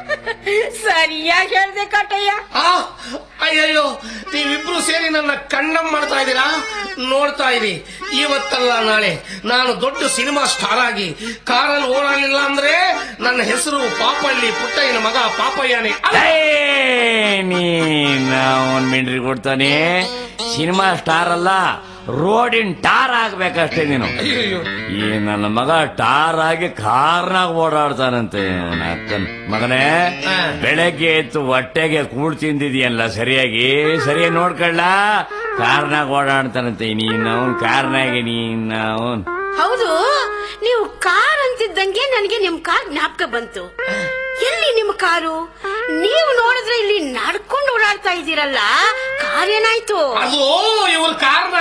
ಸರಿಯಾಗಿ ಹೇಳ್ದೆ ಕಟಯ್ಯ ಆ, ಅಯ್ಯಯ್ಯೋ ನೀವಿಬ್ರು ಸೇರಿ ನನ್ನ ಕಣ್ಣಂ ಮಾಡ್ತಾ ಇದ್ದೀರಾ ನೋಡ್ತಾ ಇರಿ ಇವತ್ತಲ್ಲ ನಾಳೆ ನಾನು ದೊಡ್ಡ ಸಿನಿಮಾ ಸ್ಟಾರ್ ಆಗಿ ಕಾರಲ್ಲಿ ಓಡಾಡಲಿಲ್ಲ ಅಂದ್ರೆ ನನ್ನ ಹೆಸರು ಪಾಪಳ್ಳಿ ಪುಟ್ಟಯ್ಯನ ಮಗ ಪಾಪಯ್ಯನೇ ಅಲ್ಲ ನೀನ್ ಒಂದ್ ಮಿಂಡ್ರಿ ಕೊಡ್ತಾನೆ ಸಿನಿಮಾ ಸ್ಟಾರ್ ಅಲ್ಲ ರೋಡಿನ್ ಟಾರ್ ಆಗ್ಬೇಕಷ್ಟೇ ನೀನು ಅಯ್ಯಯ್ಯೋ ಈ ನನ್ನ ಮಗ ಟಾರ್ ಆಗಿ ಕಾರ್ನಾಗ ಓಡಾಡ್ತಾನಂತೆ ಅವ್ನ ಅಕ್ಕನ್ ಮಗನೇ ಹಾ. ಬೆಳಗ್ಗೆ ಎದ್ದು ಹೊಟ್ಟೆಗೆ ಕೂಡ್ ತಿಂದಿದ್ಯಲ್ಲ ಸರಿಯಾಗಿ ಸರಿಯಾಗಿ ನೋಡ್ಕೊಳ್ಳ ಕಾರ್ನಾಗ ಓಡಾಡ್ತಾನಂತೆ ನೀನ್ ಅವನ್ ಕಾರ್ನಾಗೆ ನೀನ್ ಅವನ್ ಹೌದು ನೀವು ಕಾರ್ ಅಂತಿದ್ದಂಗೆ ನನಗೆ ನಿಮ್ ಕಾರ್ ಜ್ಞಾಪಕ ಬಂತು ಎಲ್ಲಿ ನಿಮ್ ಕಾರು ನೀವು ನೋಡಿದ್ರೆ ಇಲ್ಲಿ ನಡ್ಕೊಂಡು ಓಡಾಡ್ತಾ ಇದ್ದೀರಲ್ಲ ಕಾರ್ ಏನಾಯ್ತು ಅದು ಇವ್ರ ಕಾರಣ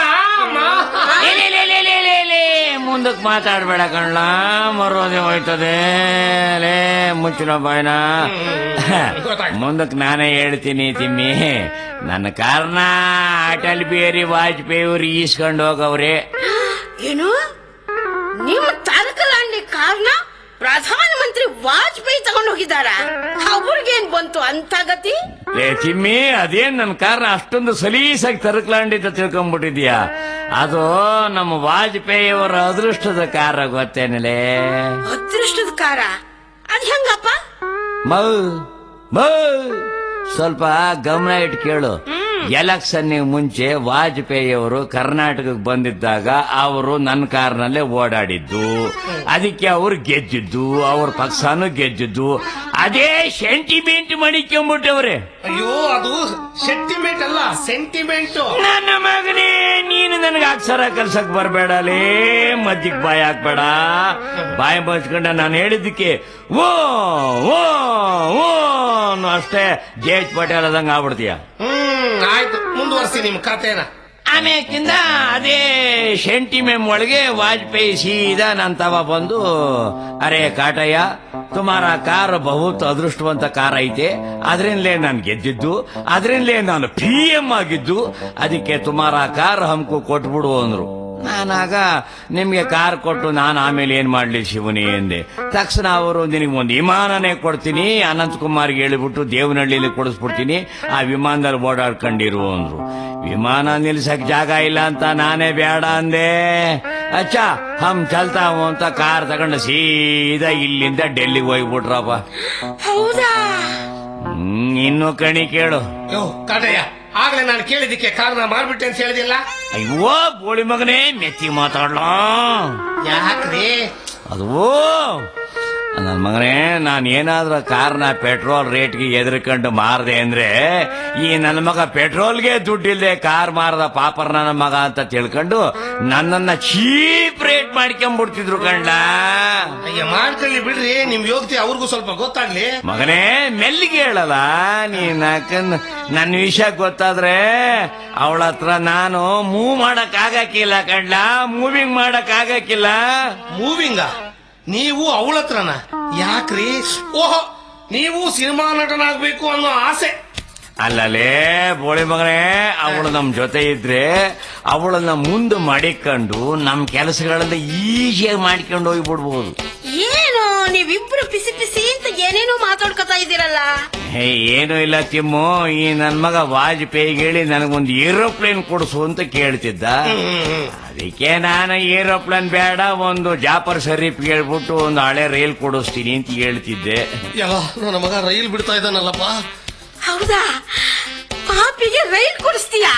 ಮುಂದಕ್ಕೆ ಮಾತಾಡ್ಬೇಡ ಕಣ್ಣ ಮರೋದೆ ಹೋಯ್ತದೆ ಲೇ ಮುಚ್ಚಿನ ಬಾಯ್ನ ಗೊತ್ತಾಯ್ತು. ಮುಂದಕ್ಕೆ ನಾನೇ ಹೇಳ್ತೀನಿ ತಿಮ್ಮಿ ನನ್ನ ಕಾರಣ ಅಟಲ್ ಬಿಹಾರಿ ವಾಜಪೇಯಿ ಅವ್ರು ಈಸ್ಕೊಂಡು ಹೋಗವ್ರೆ ಏನು ನಿಮ್ಮ ತರಕಲಾಂಡಿ ಕಾರ್ನ ಪ್ರಧಾನಮಂತ್ರಿ ವಾಜಪೇಯಿ ತಗೊಂಡು ಹೋಗಿದಾರ ಅವ್ರಿಗೇನ್ ಬಂತು ಅಂತ ಗತಿ ಲೇ ತಿಮ್ಮಿ ಅದೇನ್ ನನ್ನ ಕಾರಣ ಅಷ್ಟೊಂದು ಸಲೀಸಾಗಿ ತರಕ್ಲಾಂಡಿತ ತಿಳ್ಕೊಂಡ್ಬಿಟ್ಟಿದ್ಯಾ ಅದು ನಮ್ಮ ವಾಜಪೇಯಿ ಅವರ ಅದೃಷ್ಟದ ಕಾರ ಗೊತ್ತೇನಲೇ ಅದೃಷ್ಟದ ಕಾರ ಅದ್ ಹೆಂಗಪ್ಪ ಮೌ ಮೌ ಸ್ವಲ್ಪ ಗಮನ ಇಟ್ಟು ಕೇಳು ಎಲೆಕ್ಷನ್ ಮುಂಚೆ ವಾಜಪೇಯಿ ಅವರು ಕರ್ನಾಟಕಕ್ಕೆ ಬಂದಿದ್ದಾಗ ಅವರು ನನ್ನ ಕಾರ್ನಲ್ಲೇ ಓಡಾಡಿದ್ದು ಅದಕ್ಕೆ ಅವ್ರು ಗೆದ್ದಿದ್ದು ಅವ್ರ ಪಕ್ಷನೂ ಗೆದ್ದಿದ್ದು ಅದೇ ಸೆಂಟಿಮೆಂಟ್ ಮಡಿಕೊಂಬಿಟ್ಟವ್ರೆ ಅಯ್ಯೋ ಅದು ಸೆಂಟಿಮೆಂಟ್ ಅಲ್ಲ ಸೆಂಟಿಮೆಂಟ್ ನನ್ನ ಮಗನೇ ನೀನು ನನಗೆ ಅಕ್ಷರ ಕಲ್ಸಕ್ ಬರಬೇಡಲೇ ಮಜ್ಜಿಗೆ ಬಾಯಿ ಹಾಕ್ಬೇಡ ಬಾಯಿ ಬಚ್ಕೊಂಡ ನಾನು ಹೇಳಿದ್ದಕ್ಕೆ ಓ ಓ ಓ ಅನ್ನೋ ಅಷ್ಟೇ ಜೆ ಎಚ್ ಪಟೇಲ್ ಅದಂಗ ಆಗ್ಬಿಡ್ತೀಯ ಹ್ಮ್ ಆಯ್ತು ಮುಂದುವರ್ಸಿ ನಿಮ್ ಕಥೆನ ಆಮೇಕಿಂದ ಅದೇ ಸೆಂಟಿಮೆಮ್ ಒಳಗೆ ವಾಜಪೇಯಿ ಸೀದಾ ನನ್ನ ತವ ಬಂದು ಅರೆ ಕಾಟಯ್ಯ ತುಮಾರ ಕಾರ್ ಬಹುತ್ ಅದೃಷ್ಟವಂತ ಕಾರ್ ಐತೆ ಅದರಿಂದಲೇ ನಾನು ಗೆದ್ದಿದ್ದು ಅದರಿಂದಲೇ ನಾನು ಪಿ ಎಂ ಆಗಿದ್ದು ಅದಕ್ಕೆ ತುಮಾರ ಕಾರ್ ಹಮ್ಕು ಕೊಟ್ಬಿಡು ಅಂದ್ರು ನಾನಾಗ ನಿಮ್ಗೆ ಕಾರ್ ಕೊಟ್ಟು ನಾನು ಆಮೇಲೆ ಏನ್ ಮಾಡ್ಲಿ ಶಿವನಿ ಎಂದೆ ತಕ್ಷಣ ಅವರು ನಿನಗೆ ಒಂದು ವಿಮಾನನೇ ಕೊಡ್ತೀನಿ ಅನಂತ್ ಕುಮಾರ್ಗೆ ಹೇಳಿಬಿಟ್ಟು ದೇವನಹಳ್ಳಿಲಿ ಕೊಡಿಸ್ಬಿಡ್ತೀನಿ ಆ ವಿಮಾನದಲ್ಲಿ ಓಡಾಡ್ಕೊಂಡಿರು ಅಂದ್ರು ವಿಮಾನ ನಿಲ್ಸಕ್ ಜಾಗ ಇಲ್ಲ ಅಂತ ನಾನೇ ಬೇಡ ಅಂದೆ ಅಚ್ಚ ಹಮ್ ಚಲ್ತಾ ಹೂ ಅಂತ ಕಾರ್ ತಗೊಂಡು ಸೀದಾ ಇಲ್ಲಿಂದ ಡೆಲ್ಲಿಗೆ ಹೋಗ್ಬಿಟ್ರಪ್ಪ ಹೌದಾ ಹ್ಮ್ ಇನ್ನು ಕಣಿ ಕೇಳು ಯೋ ಕಾಟಯ್ಯ ಆಗ್ಲೇ ನಾನು ಕೇಳಿದ್ದಕ್ಕೆ ಕಾರಣ ಮಾಡ್ಬಿಟ್ಟೆ ಅಂತ ಹೇಳಿದಿಲ್ಲ ಅಯ್ಯೋ ಬೋಳಿ ಮಗನೇ ಮೆತ್ತಿ ಮಾತಾಡ್ಲಾ ಯಾಕ್ರಿ ಅದು ನನ್ನ ಮಗನೇ ನಾನು ಏನಾದ್ರೂ ಕಾರ್ನ ಪೆಟ್ರೋಲ್ ರೇಟ್ಗೆ ಎದುರ್ಕೊಂಡು ಮಾರದೆ ಅಂದ್ರೆ ಈ ನನ್ನ ಮಗ ಪೆಟ್ರೋಲ್ಗೆ ದುಡ್ಡಿಲ್ದೆ ಕಾರ್ ಮಾರದ ಪಾಪರ್ ನನ್ನ ಮಗ ಅಂತ ತಿಳ್ಕೊಂಡು ನನ್ನನ್ನ ಚೀಪ್ ರೇಟ್ ಮಾಡ್ಕೊಂಡ್ಬಿಡ್ತಿದ್ರು ಕಂಡ ಅಯ್ಯ ಮಾಡ್ಕೊಳ್ಳಿ ಬಿಡ್ರಿ ನಿಮ್ ಯೋಗ್ತಿ ಅವ್ರಿಗೂ ಸ್ವಲ್ಪ ಗೊತ್ತಾಗ್ಲಿ ಮಗನೇ ಮೆಲ್ಲಿಗೆ ಹೇಳಲ್ಲ ನೀನ್ ಯಾಕಂದ್ ನನ್ನ ವಿಷಯ ಗೊತ್ತಾದ್ರೆ ಅವಳ ಹತ್ರ ನಾನು ಮೂವ್ ಮಾಡಕ್ ಆಗಕ್ಕಿಲ್ಲ ಕಂಡ ಮೂವಿಂಗ್ ಮಾಡಕ್ ಆಗಕ್ಕಿಲ್ಲ ಮೂವಿಂಗ ನೀವು ಅವಳ ಹತ್ರನ ಯಾಕ್ರಿ ಓಹೋ ನೀವು ಸಿನಿಮಾ ನಟನಾಗ್ಬೇಕು ಅನ್ನೋ ಆಸೆ ಅಲ್ಲಲೇ ಬೋಳಿ ಮಗನೇ ಅವಳು ನಮ್ ಜೊತೆ ಇದ್ರೆ ಅವಳನ್ನ ಮುಂದೆ ಮಾಡಿಕೊಂಡು ನಮ್ ಕೆಲಸಗಳನ್ನ ಈಸಿಯಾಗಿ ಮಾಡ್ಕೊಂಡು ಹೋಗ್ಬಿಡ್ಬೋದು ಏನು ನೀವಿಬ್ರು ಪಿಸಿ ಪಿಸಿ ಅಂತ ಏನೇನೋ ಮಾತಾಡ್ಕೊತಾ ಇದ್ದೀರಲ್ಲ ಹೇ ಏನು ಇಲ್ಲ ತಿಮ್ಮು ಈ ನನ್ ಮಗ ವಾಜಪೇಯಿ ಹೇಳಿ ನನಗೊಂದು ಏರೋಪ್ಲೇನ್ ಕೊಡಿಸು ಅಂತ ಕೇಳ್ತಿದ್ದ ಅದಕ್ಕೆ ನಾನು ಏರೋಪ್ಲೇನ್ ಬೇಡ ಒಂದು ಜಾಫರ್ ಶರೀಫ್ ಹೇಳ್ಬಿಟ್ಟು ಒಂದು ಹಳೆ ರೈಲ್ ಕೊಡಿಸ್ತೀನಿ ಅಂತ ಹೇಳ್ತಿದ್ದೆ ಎಲ್ಲ ನನ್ನ ಮಗ ರೈಲ್ ಬಿಡ್ತಾ ಇದ್ದಾನಲ್ಲಪ್ಪ ಹೌದಾ ಪಾಪಿಗೆ ರೈಲ್ ಕೊಡಿಸ್ತೀಯಾ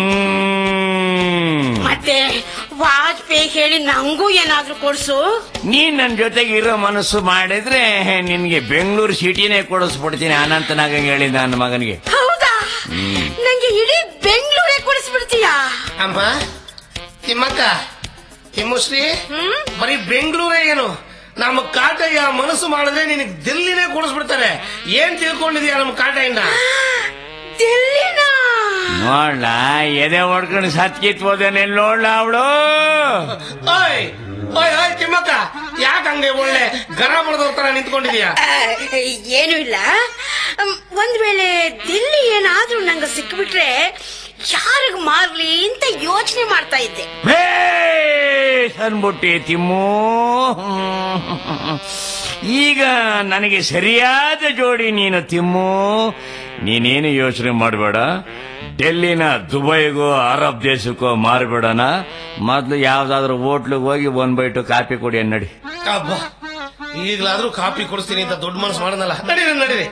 ಹ್ಮ್ ಮತ್ತೆ ವಾಜಪೇಯಿ ಹೇಳಿ ನಂಗೂ ಏನಾದ್ರೂ ಕೊಡ್ಸು ನೀನ್ ನನ್ನ ಜೊತೆಗೆ ಇರೋ ಮನಸ್ಸು ಮಾಡಿದ್ರೆ ನಿನ್ಗೆ ಬೆಂಗಳೂರು ಸಿಟಿನೇ ಕೊಡಿಸ್ಬಿಡ್ತೀನಿ ಅನಂತನಾಗ ಹೇಳಿ ನನ್ನ ಮಗನಿಗೆ ಹೌದಾ ನಂಗೆ ಇಡೀ ಬೆಂಗಳೂರೇ ಕೊಡಿಸ್ಬಿಡ್ತೀಯಾ ಅಮ್ಮ ತಿಮ್ಮಕ್ಕ ತಿಮ್ಮಶ್ರೀ ಹ್ಮ್ ಬರೀ ಬೆಂಗಳೂರೇ ಏನು ನಮ್ಮ ಕಾಟಯ್ಯ ಮನಸ್ಸು ಮಾಡಿದ್ರೆ ನಿನಗೆ ದಿಲ್ಲಿನೇ ಕೊಡಿಸ್ಬಿಡ್ತಾರೆ ಏನ್ ತಿಳ್ಕೊಂಡಿದ್ಯಾ ನಮ್ಮ ಕಾಟಯ್ಯನ ದಿಲ್ಲಿನ ನೋಡ್ಲ ಎದೆ ಹೊಡ್ಕೊಂಡು ಸತ್ಕಿತ್ ಹೋದೇನೆ ನೋಡ್ಲ ಅವಳು ಓಯ್ ಓಯ್ ಓಯ್ ತಿಮ್ಮಕ್ಕ ಯಾಕೆ ಹಂಗೆ ಒಳ್ಳೆ ಗರ ಬಡ್ದವ್ರ ತರ ನಿಂತ್ಕೊಂಡಿದ್ಯಾ ಆ, ಏನು ಇಲ್ಲ ಅಮ್, ಒಂದ್ ವೇಳೆ ದಿಲ್ಲಿ ಏನಾದ್ರೂ ನಂಗೆ ಸಿಕ್ಬಿಟ್ರೆ ಯಾರಿಗ್ ಮಾರ್ಲಿ ಅಂತ ಯೋಚನೆ ಮಾಡ್ತಾ ಇದ್ದೆ ಭೇಷ್ ಅನ್ಬಿಟ್ಟಿ ತಿಮ್ಮು ಈಗ ನನಗೆ ಸರಿಯಾದ ಜೋಡಿ ನೀನು ತಿಮ್ಮು ನೀನೇನು ಯೋಚನೆ ಮಾಡಬೇಡ ಡೆಲ್ಲಿನ ದುಬೈಗೋ ಅರಬ್ ದೇಶಕ್ಕೋ ಮಾರ್ಬೇಡಣ ಮೊದ್ಲು ಯಾವ್ದಾದ್ರು ಹೋಟ್ಲಿಗೆ ಹೋಗಿ ಒಂದ್ ಬೈಟು ಕಾಫಿ ಕೊಡಿ ನಡಿ ಅಬ್ಬಾ ಈಗಲಾದ್ರೂ ಕಾಪಿ ಕೊಡಿಸ್ತೀನಿ ಅಂತ ದೊಡ್ಡ ಮನಸ್ಸು ಮಾಡನಲ್ಲ ನಡೀರಿ ನಡೀರಿ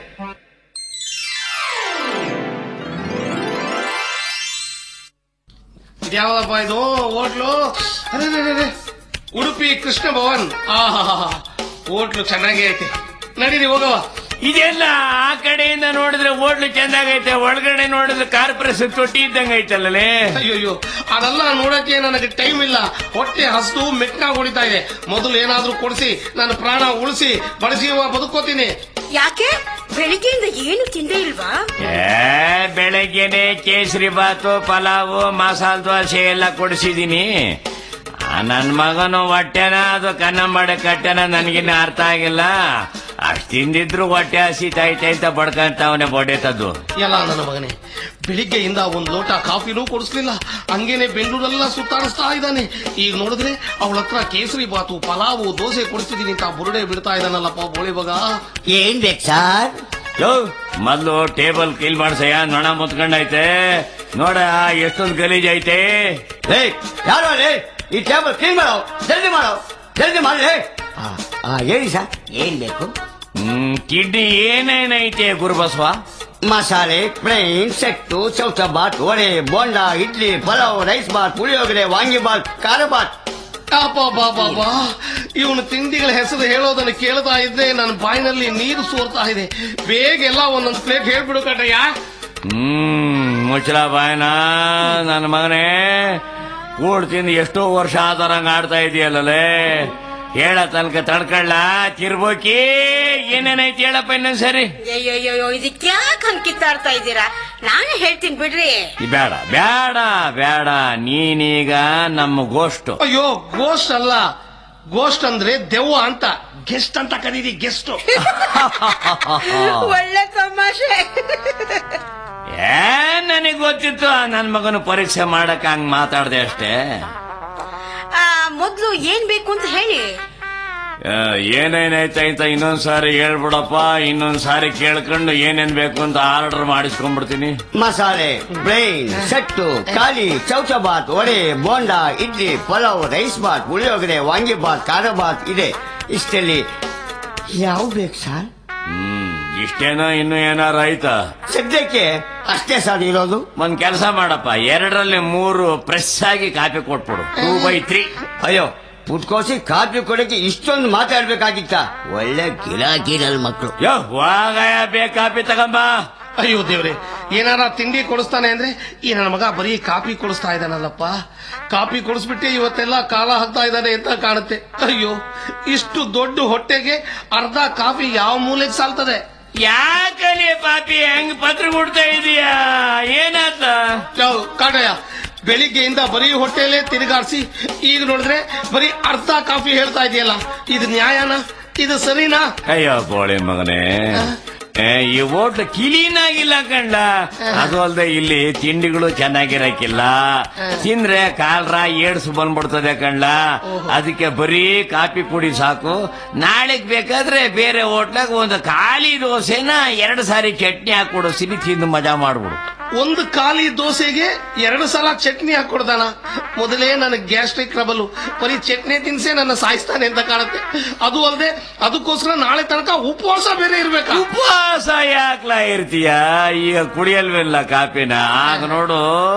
ಇದ್ಯಾವದಪ್ಪ ಇದು ಹೋಟ್ಲು ಅರೆ, ಅರೆ, ಅರೆ, ಅರೆ. ಉಡುಪಿ ಕೃಷ್ಣ ಭವನ್ ಆಹಾ ಹೋಟ್ಲು ಚೆನ್ನಾಗೇ ಐತೆ ನಡೀರಿ ಹೋಗವ ಇದೆಲ್ಲ ಆ ಕಡೆಯಿಂದ ನೋಡಿದ್ರೆ ಹೋಟ್ಲು ಚೆಂದಾಗೈತೆ ಒಳಗಡೆ ನೋಡಿದ್ರೆ ಕಾರ್ಪೊರೇಷನ್ ತೊಟ್ಟಿ ಇದ್ದಂಗೆ ಐತಲ್ಲೇ ಅಯ್ಯೋ ಅದೆಲ್ಲ ನೋಡಕ್ಕೆ ನನಗೆ ಟೈಮ್ ಇಲ್ಲ ಹೊಟ್ಟೆ ಹಸ್ದು ಮೆಟ್ನಾಗ ಹೊಡಿತಾ ಇದೆ ಮೊದಲು ಏನಾದ್ರೂ ಕೊಡಿಸಿ ನನ್ನ ಪ್ರಾಣ ಉಳಿಸಿ ಬಡಿಸಿ ಬದುಕೋತೀನಿ ಯಾಕೆ ಬೆಳಿಗ್ಗೆಯಿಂದ ಏನು ತಿಂದೇ ಇಲ್ವಾ ಏ ಬೆಳಗ್ಗೆನೆ ಕೇಸರಿ ಬಾತು ಪಲಾವು ಮಸಾಲ ದೋಸೆ ಎಲ್ಲ ಕೊಡಿಸಿದೀನಿ ನನ್ನ ಮಗನು ಹೊಟ್ಟೆನ ಅದು ಕನ್ನಂಬಾಡೆ ಕಟ್ಟೆನ ನನಗಿನ್ನ ಅರ್ಥ ಆಗಿಲ್ಲ ಅಷ್ಟ್ ತಿಂದಿದ್ರು ಹೊಟ್ಟೆ ಹಸಿತೈತೆ ಅಂತ ಬಡ್ಕಂತವನೆ ಬೊಡೆತದ್ದು ಎಲ್ಲ ನನ್ನ ಮಗನೇ ಬೆಳಿಗ್ಗೆಯಿಂದ ಒಂದ್ ಲೋಟ ಕಾಫಿನೂ ಕೊಡಿಸ್ಲಿಲ್ಲ ಹಂಗೇನೆ ಬೆಂಗಳೂರೆಲ್ಲ ಸುತ್ತಾಡಿಸ್ತಾ ಇದ್ದಾನೆ ಈಗ ನೋಡಿದ್ರೆ ಅವಳ ಹತ್ರ ಕೇಸರಿ ಬಾತು ಪಲಾವು ದೋಸೆ ಕೊಡಿಸ್ತಿದ್ದೀನಿ ಅಂತ ಬುರುಡೆ ಬಿಡ್ತಾ ಇದ್ದಾನಲ್ಲಪ್ಪ ಬೋಳಿ ಮಗ ಏನ್ ಬೇಕು ಸರ್ ಯೋ ಮೊದ್ಲು ಟೇಬಲ್ ಕ್ಲೀನ್ ಮಾಡ್ಸಯ್ಯ ನೊಣ ಮುತ್ಕೊಂಡೈತೆ ನೋಡ ಎಷ್ಟೊಂದು ಗಲೀಜ್ ಐತೆ ಲೇ ಯಾರು ಲೇ ಈ ಟೇಬಲ್ ಕ್ಲೀನ್ ಮಾಡೋ ಜಲ್ದಿ ಮಾಡೋ ಜಲ್ದಿ ಮಾಡಿ ಹೇಳಿ ಸರ್ ಏನ್ ಬೇಕು ಹ್ಮ್ ಕಿಡ್ನಿ ಏನೇನೈತೆ Gurubasava masala plain set chow chow bath vada bonda idli pulao rice bath puliyogare vangi bath khara bath ಬಾಬಾ ಇವನು ತಿಂಡಿಗಳ ಹೆಸರು ಹೇಳೋದನ್ನು ಕೇಳ್ತಾ ಇದ್ರೆ ನನ್ನ ಬಾಯಿನಲ್ಲಿ ನೀರು ಸೋರ್ತಾ ಇದೆ ಬೇಗ ಎಲ್ಲ ಒಂದೊಂದು ಪ್ಲೇಟ್ ಹೇಳ್ಬಿಡು ಕಟ್ಟಯ್ಯ ಹ್ಮ್ ಮುಚ್ಚಲ ಬಾಯನ ನನ್ನ ಮಗನೇ ಕೂಡ್ ತಿಂದು ಎಷ್ಟೋ ವರ್ಷ ಆದರಂಗ ಆಡ್ತಾ ಇದೆಯಲ್ಲೇ ಹೇಳ ತನಕ ತಡ್ಕೊಳ್ಳ ತಿರ್ಬೋಕಿ ಏನೇನೈತಿ ಹೇಳಪ್ಪ ಇನ್ನೊಂದ್ಸರಿ ಅಯ್ಯಯ್ಯೋ ಇದಕ್ಕೆ ಯಾಕೆ ಹಂಗ್ ಕಿತ್ತಾಡ್ತಾ ಇದ್ದೀರಾ ನಾನೇ ಹೇಳ್ತೀನಿ ಬಿಡ್ರಿ ಈ ಬೇಡ ಬೇಡ ಬೇಡ ನೀನೀಗ ನಮ್ಮ ಗೋಷ್ಟು ಅಯ್ಯೋ ಗೋಸ್ಟ್ ಅಲ್ಲ ಗೋಸ್ಟ್ ಅಂದ್ರೆ ದೆವ್ವ ಅಂತ ಗೆಸ್ಟ್ ಅಂತ ಕರೀರಿ ಗೆಸ್ಟ್ ಒಳ್ಳೆ ತಮಾಷೆ ಏನ್ ನನಗ್ ಗೊತ್ತಿತ್ತು ನನ್ ಮಗನು ಪರೀಕ್ಷೆ ಮಾಡಕ್ ಹಂಗ್ ಮಾತಾಡ್ದೆ ಅಷ್ಟೇ ಆ, ಮೊದ್ಲು ಏನ್ ಬೇಕು ಅಂತ ಹೇಳಿ ಆ, ಏನೇನೈತೆ ಅಂತ ಇನ್ನೊಂದ್ ಸಾರಿ ಹೇಳ್ಬಿಡಪ್ಪ ಇನ್ನೊಂದ್ ಸಾರಿ ಕೇಳ್ಕೊಂಡು ಏನೇನ್ ಬೇಕು ಅಂತ ಆರ್ಡರ್ ಮಾಡಿಸ್ಕೊಂಡ್ಬಿಡ್ತೀನಿ ಮಸಾಲೆ ಪ್ಲೇನ್ ಸೆಟ್ಟು ಖಾಲಿ ಚೌಚ ಬಾತ್ ವಡೆ ಬೋಂಡ ಇಡ್ಲಿ ಪಲಾವ್ ರೈಸ್ ಬಾತ್ ಪುಳಿಯೋಗರೆ ವಾಂಗಿ ಬಾತ್ ಖಾರ ಬಾತ್ ಇದೆ ಇಷ್ಟಲ್ಲಿ ಯಾವ ಬೇಕು ಸರ್ ಹ್ಮ್ ಇಷ್ಟೇನೋ ಇನ್ನು ಏನಾರ ಆಯ್ತಾ ಸದ್ಯಕ್ಕೆ ಅಷ್ಟೇ ಸರ್ ಇರೋದು ಒಂದ್ ಕೆಲಸ ಮಾಡಪ್ಪ ಎರಡರಲ್ಲಿ ಮೂರು ಫ್ರೆಶ್ ಆಗಿ ಕಾಫಿ ಕೊಟ್ಬಿಡು ಟೂ ಬೈ ತ್ರೀ ಅಯ್ಯೋ ಪುಟ್ಕೋಸಿ ಕಾಫಿ ಕೊಡಕ್ಕೆ ಇಷ್ಟೊಂದು ಮಾತಾಡ್ಬೇಕಾಗಿತ್ತ ಒಳ್ಳೆ ಗಿರಾಕಿ ನನ್ ಮಕ್ಕಳು ಯೋ ವಾಗಯ ಬೇ ಕಾಫಿ ತಗೊಂಬ ಅಯ್ಯೋ ದೇವ್ರೆ ಏನಾರ ತಿಂಡಿ ಕೊಡಿಸ್ತಾನೆ ಅಂದ್ರೆ ಈ ನನ್ನ ಮಗ ಬರೀ ಕಾಫಿ ಕೊಡಿಸ್ತಾ ಇದ್ದಾನಲ್ಲಪ್ಪ ಕಾಫಿ ಕೊಡಿಸ್ಬಿಟ್ಟು ಇವತ್ತೆಲ್ಲ ಕಾಲ ಹಾಕ್ತಾ ಇದ್ದಾನೆ ಅಂತ ಕಾಣುತ್ತೆ ಅಯ್ಯೋ ಇಷ್ಟು ದೊಡ್ಡ ಹೊಟ್ಟೆಗೆ ಅರ್ಧ ಕಾಫಿ ಯಾವ ಮೂಲೆಗೆ ಸಾಲ್ತದೆ ಯಾಕಲಿ ಪಾಪಿ ಹೆಂಗ್ ಪತ್ರ ಕೊಡ್ತಾ ಇದೀಯಾ ಏನಾತ ಯಾವ ಕಾಟಯ್ಯ ಬೆಳಿಗ್ಗೆಯಿಂದ ಬರೀ ಹೊಟ್ಟೆಲೇ ತಿರುಗಾಡಿಸಿ ಈಗ ನೋಡಿದ್ರೆ ಬರೀ ಅರ್ಧ ಕಾಫಿ ಹೇಳ್ತಾ ಇದೆಯಲ್ಲ ಇದು ನ್ಯಾಯನಾ ಇದು ಸರಿನಾ ಅಯ್ಯೋ ಬೋಳಿ ಮಗನೇ ಏ, ಈ ಓಟ್ ಕ್ಲೀನ್ ಆಗಿಲ್ಲ ಕಣ್ಲ ಅದು ಅಲ್ದೆ ಇಲ್ಲಿ ತಿಂಡಿಗಳು ಚೆನ್ನಾಗಿರಕ್ಕಿಲ್ಲ ತಿಂದ್ರೆ ಕಾಲ್ರ ಏಡ್ಸ್ ಬಂದ್ಬಿಡ್ತದೆ ಕಣ್ಲ ಅದಕ್ಕೆ ಬರೀ ಕಾಫಿ ಕುಡಿ ಸಾಕು ನಾಳೆಗ್ ಬೇಕಾದ್ರೆ ಬೇರೆ ಹೋಟ್ಲಾಗ ಒಂದು ಖಾಲಿ ದೋಸೆನ ಎರಡು ಸಾರಿ ಚಟ್ನಿ ಹಾಕೊಡು ಸಿರಿ ತಿಂದು ಮಜಾ ಮಾಡ್ಬಿಡು ಒಂದು ಖಾಲಿ ದೋಸೆಗೆ ಎರಡು ಸಲ ಚಟ್ನಿ ಹಾಕೊಡ್ದಾನ ಮೊದಲೇ ನನಗೆ ಗ್ಯಾಸ್ಟ್ರಿಕ್ ಟ್ರಬಲ್ ಬರೀ ಚಟ್ನಿ ತಿನ್ಸೆ ನನ್ನ ಸಾಯಿಸ್ತಾನೆ ಅಂತ ಕಾಣುತ್ತೆ ಅದು ಅಲ್ಲದೆ ಅದಕ್ಕೋಸ್ಕರ ನಾಳೆ ತನಕ ಉಪವಾಸ ಬೇರೆ ಇರ್ಬೇಕಾ ಉಪವಾಸ ಯಾಕ್ಲಾ ಇರ್ತೀಯ ಈಗ ಕುಡಿಯಲ್ವಿಲ್ಲ ಕಾಪಿನ ಆಗ ನೋಡು